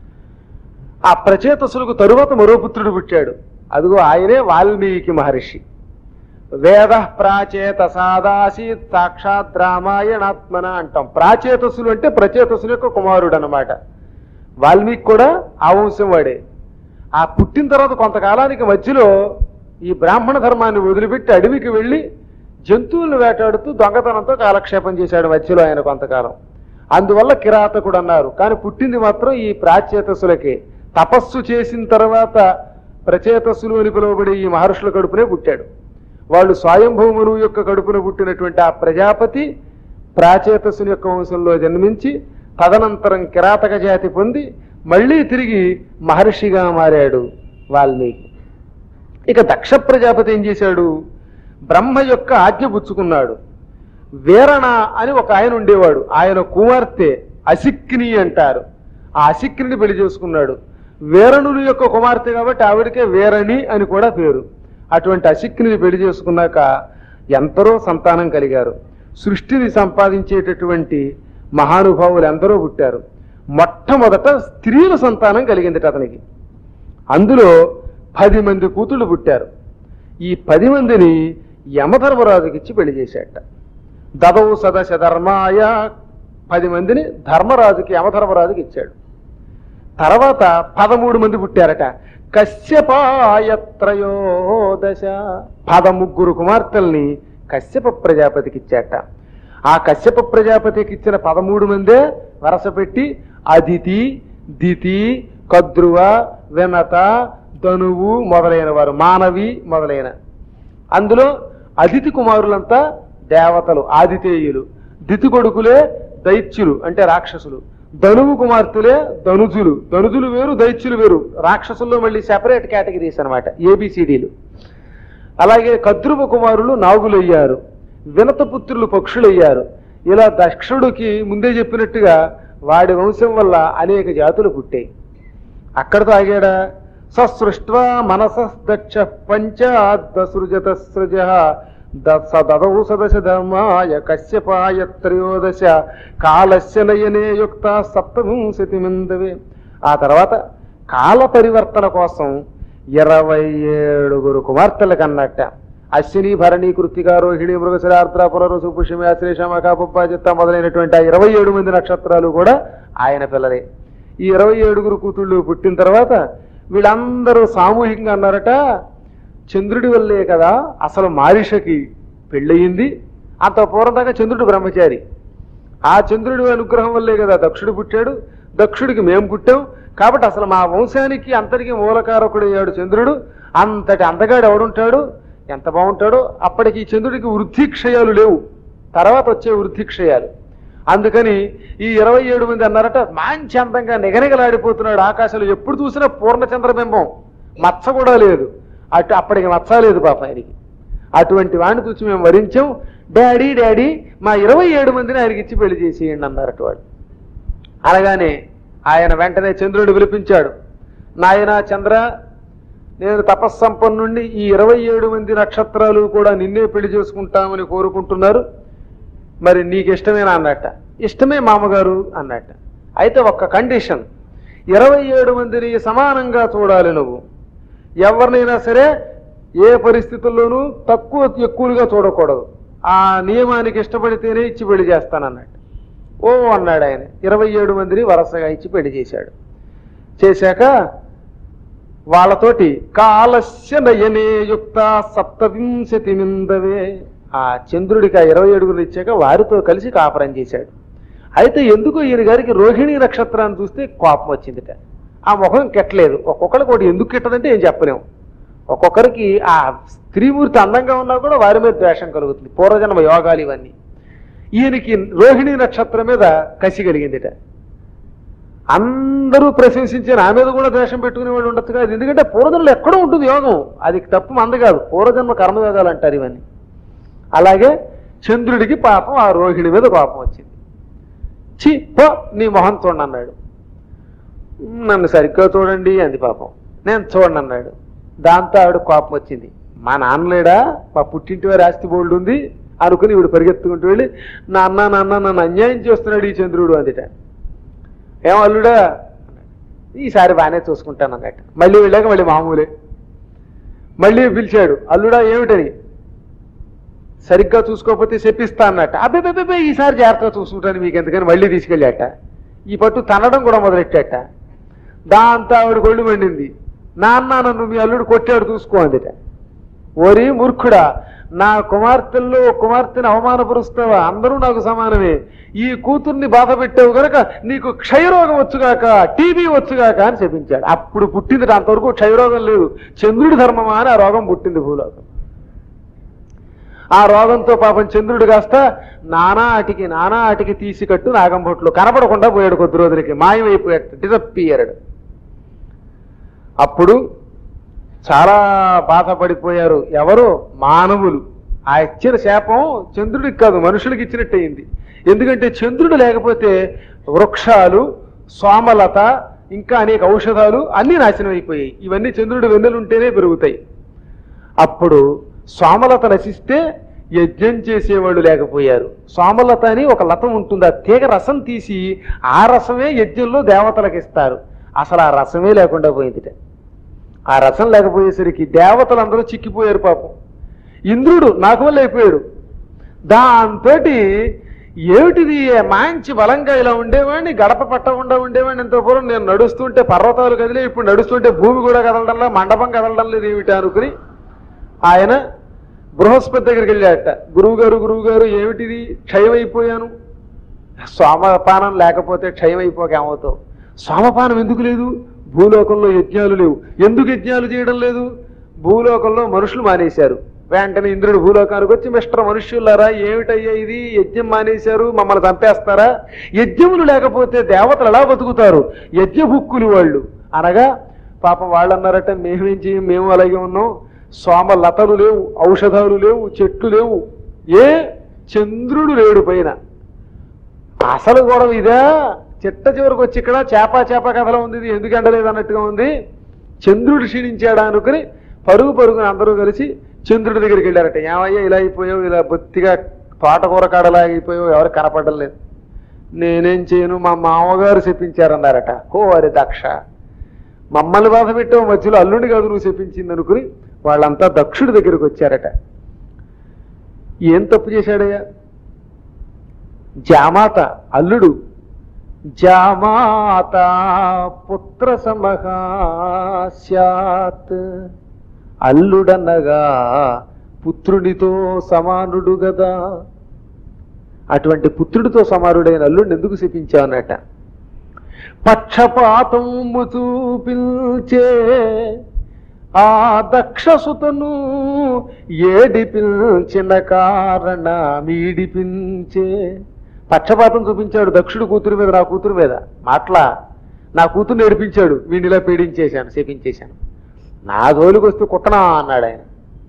ఆ ప్రచేతసులకు తరువాత మరో పుత్రుడు పుట్టాడు అదిగో ఆయనే వాల్మీకి మహర్షి వేద ప్రాచేత సాదాసీత్ సాక్షాత్ రామాయణాత్మన అంటాం ప్రాచేతసులు అంటే ప్రచేతసుల యొక్క కుమారుడు అనమాట వాల్మీకి కూడా ఆ వంశం వాడే ఆ పుట్టిన తర్వాత కొంతకాలానికి మధ్యలో ఈ బ్రాహ్మణ ధర్మాన్ని వదిలిపెట్టి అడవికి వెళ్ళి జంతువులను వేటాడుతూ దొంగతనంతో కాలక్షేపం చేశాడు మధ్యలో ఆయన కొంతకాలం అందువల్ల కిరాతకుడు అన్నారు కానీ పుట్టింది మాత్రం ఈ ప్రాచేతసులకే తపస్సు చేసిన తర్వాత ప్రచేతస్సులు అని పిలువబడే ఈ మహర్షుల కడుపునే పుట్టాడు వాళ్ళు స్వయంభూమును యొక్క కడుపున పుట్టినటువంటి ఆ ప్రజాపతి ప్రాచేతస్సుని యొక్క వంశంలో జన్మించి తదనంతరం కిరాతక జాతి పొంది మళ్ళీ తిరిగి మహర్షిగా మారాడు వాల్మీకి ఇక దక్ష ప్రజాపతి ఏం చేశాడు బ్రహ్మ యొక్క ఆజ్ఞ పుచ్చుకున్నాడు వీరణ అని ఒక ఆయన ఉండేవాడు ఆయన కుమార్తె అసిక్ని అంటారు ఆ అసిక్ని పెళ్లి చేసుకున్నాడు వీరణుని యొక్క కుమార్తె కాబట్టి ఆవిడకే వీరణి అని కూడా పేరు అటువంటి అసిక్ని పెళ్లి చేసుకున్నాక ఎందరో సంతానం కలిగారు సృష్టిని సంపాదించేటటువంటి మహానుభావులు ఎందరో పుట్టారు మొట్టమొదట స్త్రీల సంతానం కలిగింది అతనికి అందులో పది మంది కూతుళ్ళు పుట్టారు ఈ పది మందిని యమధర్మరాజుకి ఇచ్చి పెళ్లి చేశాట దదౌ సదశ ధర్మాయ పది మందిని ధర్మరాజుకి యమధర్మరాజుకి ఇచ్చాడు తర్వాత పదమూడు మంది పుట్టారట కశ్యపాయత్రయోదశ పదముగ్గురు కుమార్తెల్ని కశ్యప ప్రజాపతికి ఇచ్చాట ఆ కశ్యప ప్రజాపతికి ఇచ్చిన పదమూడు మందే వరస పెట్టి అదితి దితి కద్రువ వినత ధనువు మొదలైన వారు మానవి మొదలైన అందులో అదితి కుమారులంతా దేవతలు ఆదితేయులు దితి కొడుకులే దైత్యులు అంటే రాక్షసులు ధనువు కుమార్తెలే ధనుజులు ధనుజులు వేరు దైత్యులు వేరు రాక్షసుల్లో మళ్ళీ సెపరేట్ కేటగిరీస్ అనమాట ఏబిసిడీలు అలాగే కద్రువ కుమారులు నాగులయ్యారు వినతపుత్రులు పక్షులయ్యారు ఇలా దక్షుడికి ముందే చెప్పినట్టుగా వాడి వంశం వల్ల అనేక జాతులు పుట్టాయి అక్కడతో ఆగాడా ససృష్ట్వా మనస దక్ష పంచాదసృజత సృజ దదౌ సదశ ధర్మాయ కశ్యపాయ త్రయోదశ కాలస్య నయనే యుక్త సప్తవింశతి మందవే ఆ తర్వాత కాల పరివర్తన కోసం ఇరవై ఏడుగురు కుమార్తెలు కన్నట్ట అశ్విని భరణి కృతిక రోహిణి మృగశిరార్ద్ర పునరుసు పుష్యమి ఆశ్లేషమ కాపప్పాజిత్త మొదలైనటువంటి ఆ ఇరవై ఏడు మంది నక్షత్రాలు కూడా ఆయన పిల్లలే ఈ ఇరవై ఏడుగురు కూతుళ్ళు పుట్టిన తర్వాత వీళ్ళందరూ సామూహికంగా అన్నారట చంద్రుడి వల్లే కదా అసలు మారిషకి పెళ్ళయింది అంత పూర్వం దాకా చంద్రుడు బ్రహ్మచారి ఆ చంద్రుడి అనుగ్రహం వల్లే కదా దక్షుడు పుట్టాడు దక్షుడికి మేము పుట్టాం కాబట్టి అసలు మా వంశానికి అంతటికి మూలకారకుడు అయ్యాడు చంద్రుడు అంతటి అందగాడు ఎవడుంటాడు ఎంత బాగుంటాడో అప్పటికి ఈ చంద్రుడికి వృద్ధిక్షయాలు లేవు తర్వాత వచ్చే వృద్ధిక్షయాలు అందుకని ఈ ఇరవై ఏడు మంది అన్నారట మంచి అందంగా నిగనిగలాడిపోతున్నాడు ఆకాశంలో ఎప్పుడు చూసినా పూర్ణ చంద్రబింబం మచ్చ కూడా లేదు అటు అప్పటికి మచ్చ లేదు పాప ఆయనకి అటువంటి వాడిని చూసి మేము వరించాం డాడీ డాడీ మా ఇరవై ఏడు మందిని ఆయనకి ఇచ్చి పెళ్లి చేసేయండి అన్నారట వాడు అనగానే ఆయన వెంటనే చంద్రుడు పిలిపించాడు నాయన చంద్ర నేను తపస్సంపన్నుండి ఈ ఇరవై ఏడు మంది నక్షత్రాలు కూడా నిన్నే పెళ్లి చేసుకుంటామని కోరుకుంటున్నారు మరి నీకు ఇష్టమేనా అన్నట్ట ఇష్టమే మామగారు అన్నట్ట అయితే ఒక్క కండిషన్ ఇరవై ఏడు మందిని సమానంగా చూడాలి నువ్వు ఎవరినైనా సరే ఏ పరిస్థితుల్లోనూ తక్కువ ఎక్కువలుగా చూడకూడదు ఆ నియమానికి ఇష్టపడితేనే ఇచ్చి పెళ్లి చేస్తానన్నట్టు ఓ అన్నాడు ఆయన ఇరవై ఏడు మందిని వరుసగా ఇచ్చి పెళ్లి చేశాడు చేశాక వాళ్ళతోటి కాలస్య నయనే యుక్త సప్తవింశతి మిందవే ఆ చంద్రుడికి ఆ ఇరవై ఏడుగురు ఇచ్చాక వారితో కలిసి కాపురం చేశాడు అయితే ఎందుకు ఈయన గారికి రోహిణి నక్షత్రాన్ని చూస్తే కోపం వచ్చిందిట ఆ ముఖం కెట్టలేదు ఒక్కొక్కరికి ఒకటి ఎందుకు కెట్టదంటే ఏం చెప్పలేము ఒక్కొక్కరికి ఆ స్త్రీమూర్తి అందంగా ఉన్నా కూడా వారి మీద ద్వేషం కలుగుతుంది పూర్వజన్మ యోగాలు ఇవన్నీ ఈయనకి రోహిణి నక్షత్రం మీద కసి కలిగిందిట అందరూ ప్రశంసించే నా మీద కూడా ద్వేషం పెట్టుకునే వాళ్ళు ఉండొచ్చు కాదు ఎందుకంటే పూర్వజన్మలో ఎక్కడో ఉంటుంది యోగం అది తప్పు మంద కాదు పూర్వజన్మ కర్మయోగాలు అంటారు ఇవన్నీ అలాగే చంద్రుడికి పాపం ఆ రోహిణి మీద కోపం వచ్చింది చి పో నీ మొహం చూడండి అన్నాడు నన్ను సరిగ్గా చూడండి అంది పాపం నేను చూడండి అన్నాడు దాంతో ఆవిడ కోపం వచ్చింది మా నాన్న లేడా మా పుట్టింటి వారి ఆస్తి బోల్డ్ ఉంది అనుకుని ఈవిడ పరిగెత్తుకుంటూ వెళ్ళి నాన్న నాన్న నన్ను అన్యాయం చేస్తున్నాడు ఈ చంద్రుడు అందిట ఏం అల్లుడా ఈసారి బాగానే చూసుకుంటాను అన్నట్టు మళ్ళీ వెళ్ళాక మళ్ళీ మామూలే మళ్ళీ పిలిచాడు అల్లుడా ఏమిటని సరిగ్గా చూసుకోకపోతే చెప్పిస్తా అన్నట్ట అబ్బే ఈసారి జాగ్రత్తగా చూసుకుంటాను మీకు ఎందుకని మళ్ళీ తీసుకెళ్ళాట ఈ పట్టు తనడం కూడా మొదలెట్టాట దాంతో ఆవిడ కొళ్ళు మండింది నాన్న నన్ను మీ అల్లుడు కొట్టాడు చూసుకో అందిట ఓరి మూర్ఖుడా నా కుమార్తెల్లో కుమార్తెని అవమానపరుస్తావా అందరూ నాకు సమానమే ఈ కూతుర్ని బాధ పెట్టావు గనక నీకు క్షయరోగం వచ్చుగాక టీబీ వచ్చుగాక అని చెప్పించాడు అప్పుడు పుట్టింది అంతవరకు క్షయరోగం లేదు చంద్రుడి ధర్మమా అని ఆ రోగం పుట్టింది భూలోకం ఆ రోగంతో పాపం చంద్రుడు కాస్త నానా ఆటికి నానా ఆటికి తీసి కట్టు నాగంభొట్లు కనపడకుండా పోయాడు కొద్ది రోజులకి మాయమైపోయాడు డిసప్పియర్డ్ అప్పుడు చాలా బాధపడిపోయారు ఎవరు మానవులు ఆ ఇచ్చిన శాపం చంద్రుడికి కాదు మనుషులకి ఇచ్చినట్టయింది ఎందుకంటే చంద్రుడు లేకపోతే వృక్షాలు సోమలత ఇంకా అనేక ఔషధాలు అన్నీ నాశనం అయిపోయాయి ఇవన్నీ చంద్రుడు వెన్నెలుంటేనే పెరుగుతాయి అప్పుడు సోమలత నశిస్తే యజ్ఞం చేసేవాళ్ళు లేకపోయారు సోమలత అని ఒక లతం ఉంటుంది ఆ తీగ రసం తీసి ఆ రసమే యజ్ఞంలో దేవతలకు ఇస్తారు అసలు ఆ రసమే లేకుండా పోయిందిట ఆ రసం లేకపోయేసరికి దేవతలందరూ చిక్కిపోయారు పాపం ఇంద్రుడు నాకు వల్ల అయిపోయాడు దాంతో ఏమిటిది మంచి బలంగా ఇలా ఉండేవాడిని గడప పట్టకుండా ఉండేవాడిని ఇంత పూర్వం నేను నడుస్తుంటే పర్వతాలు కదిలే ఇప్పుడు నడుస్తుంటే భూమి కూడా కదలడంలా మండపం కదలడం లేదు ఏమిటి అనుకుని ఆయన బృహస్పతి దగ్గరికి వెళ్ళాట గురువు గారు గురువు గారు ఏమిటిది క్షయమైపోయాను సోమపానం లేకపోతే క్షయమైపోక ఏమవుతావు సోమపానం ఎందుకు లేదు భూలోకంలో యజ్ఞాలు లేవు ఎందుకు యజ్ఞాలు చేయడం లేదు భూలోకంలో మనుషులు మానేశారు వెంటనే ఇంద్రుడు భూలోకానికి వచ్చి మిస్టర్ మనుష్యులారా ఏమిటయ్యా ఇది యజ్ఞం మానేశారు మమ్మల్ని చంపేస్తారా యజ్ఞములు లేకపోతే దేవతలు ఎలా బతుకుతారు యజ్ఞ బుక్కులు వాళ్ళు అనగా పాపం వాళ్ళు అన్నారట మేమేం చేయం మేము అలాగే ఉన్నాం సోమ లతలు లేవు ఔషధాలు లేవు చెట్లు లేవు ఏ చంద్రుడు లేడు పైన అసలు గొడవ ఇదా చిట్ట చివరికి వచ్చి ఇక్కడ చేప చేప కథలో ఉంది ఇది ఎందుకు ఎండలేదు అన్నట్టుగా ఉంది చంద్రుడు క్షీణించాడా అనుకుని పరుగు పరుగుని అందరూ కలిసి చంద్రుడి దగ్గరికి వెళ్ళారట ఏమయ్యా ఇలా అయిపోయావు ఇలా బొత్తిగా తోటకూర కాడలా అయిపోయావు ఎవరు కనపడడం లేదు నేనేం చేయను మా మామగారు చెప్పించారన్నారట హో అరే దక్ష మమ్మల్ని బాధ పెట్టావు మధ్యలో అల్లుడి కాదు నువ్వు చెప్పించింది అనుకుని వాళ్ళంతా దక్షుడి దగ్గరికి వచ్చారట ఏం తప్పు చేశాడయ్యా జామాత అల్లుడు జామాత పుత్ర సమహాస్యాత్ అల్లుడనగా పుత్రునితో సమానుడు గదా అటువంటి పుత్రుడితో సమానుడైన అల్లుడిని ఎందుకు శపించానట పక్షపాతము చూపించే ఆ దక్షసుతను ఏడిపించిన కారణ మీడిపించే పక్షపాతం చూపించాడు దక్షుడు కూతురు మీద నా కూతురు మీద మాట్లా నా కూతురు ఏడిపించాడు వీడిని ఇలా పీడించేశాను శపించేశాను నా జోలికి వస్తే కుట్టనా అన్నాడు ఆయన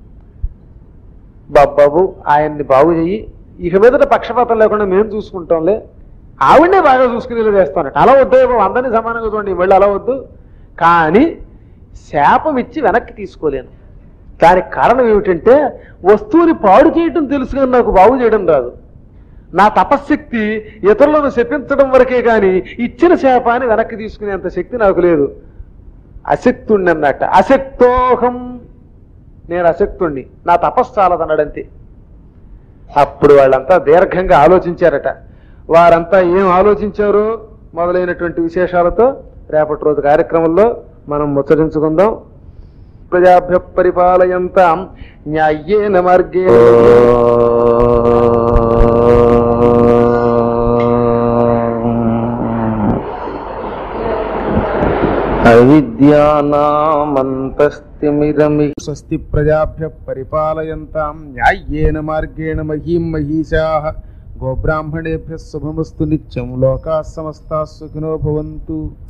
బాబాబు ఆయన్ని బాగు చెయ్యి ఇక మీదట పక్షపాతం లేకుండా మేము చూసుకుంటాంలే ఆవిడనే బాగా చూసుకునేలా చేస్తానట అలా వద్దు బాబు అందరినీ సమానంగా చూడండి మళ్ళీ అలా వద్దు కానీ శాపం ఇచ్చి వెనక్కి తీసుకోలేను దానికి కారణం ఏమిటంటే వస్తువుని పాడు చేయటం తెలుసు కానీ నాకు బాగు చేయడం రాదు నా తపశ్శక్తి ఇతరులను శపించడం వరకే కానీ ఇచ్చిన శాపాన్ని వెనక్కి తీసుకునేంత శక్తి నాకు లేదు అశక్తుణ్ణి అన్నట్ట అశక్తోహం నేను అశక్తుణ్ణి నా తపస్సు చాలదన్నాడంతే అప్పుడు వాళ్ళంతా దీర్ఘంగా ఆలోచించారట వారంతా ఏం ఆలోచించారో మొదలైనటువంటి విశేషాలతో రేపటి రోజు కార్యక్రమంలో మనం ముచ్చరించుకుందాం ప్రజాభ్య పరిపాలయంతాం న్యాయేన మార్గే అవిద్యానామంతస్తిమిరమి స్వస్తి ప్రజాభ్య పరిపాలయంతాం న్యాయేన మార్గేణ మహీం మహీషా గోబ్రాహ్మణేభ్య శుభమస్తు నిత్యం లోకా సమస్తా సుఖినో భవంతు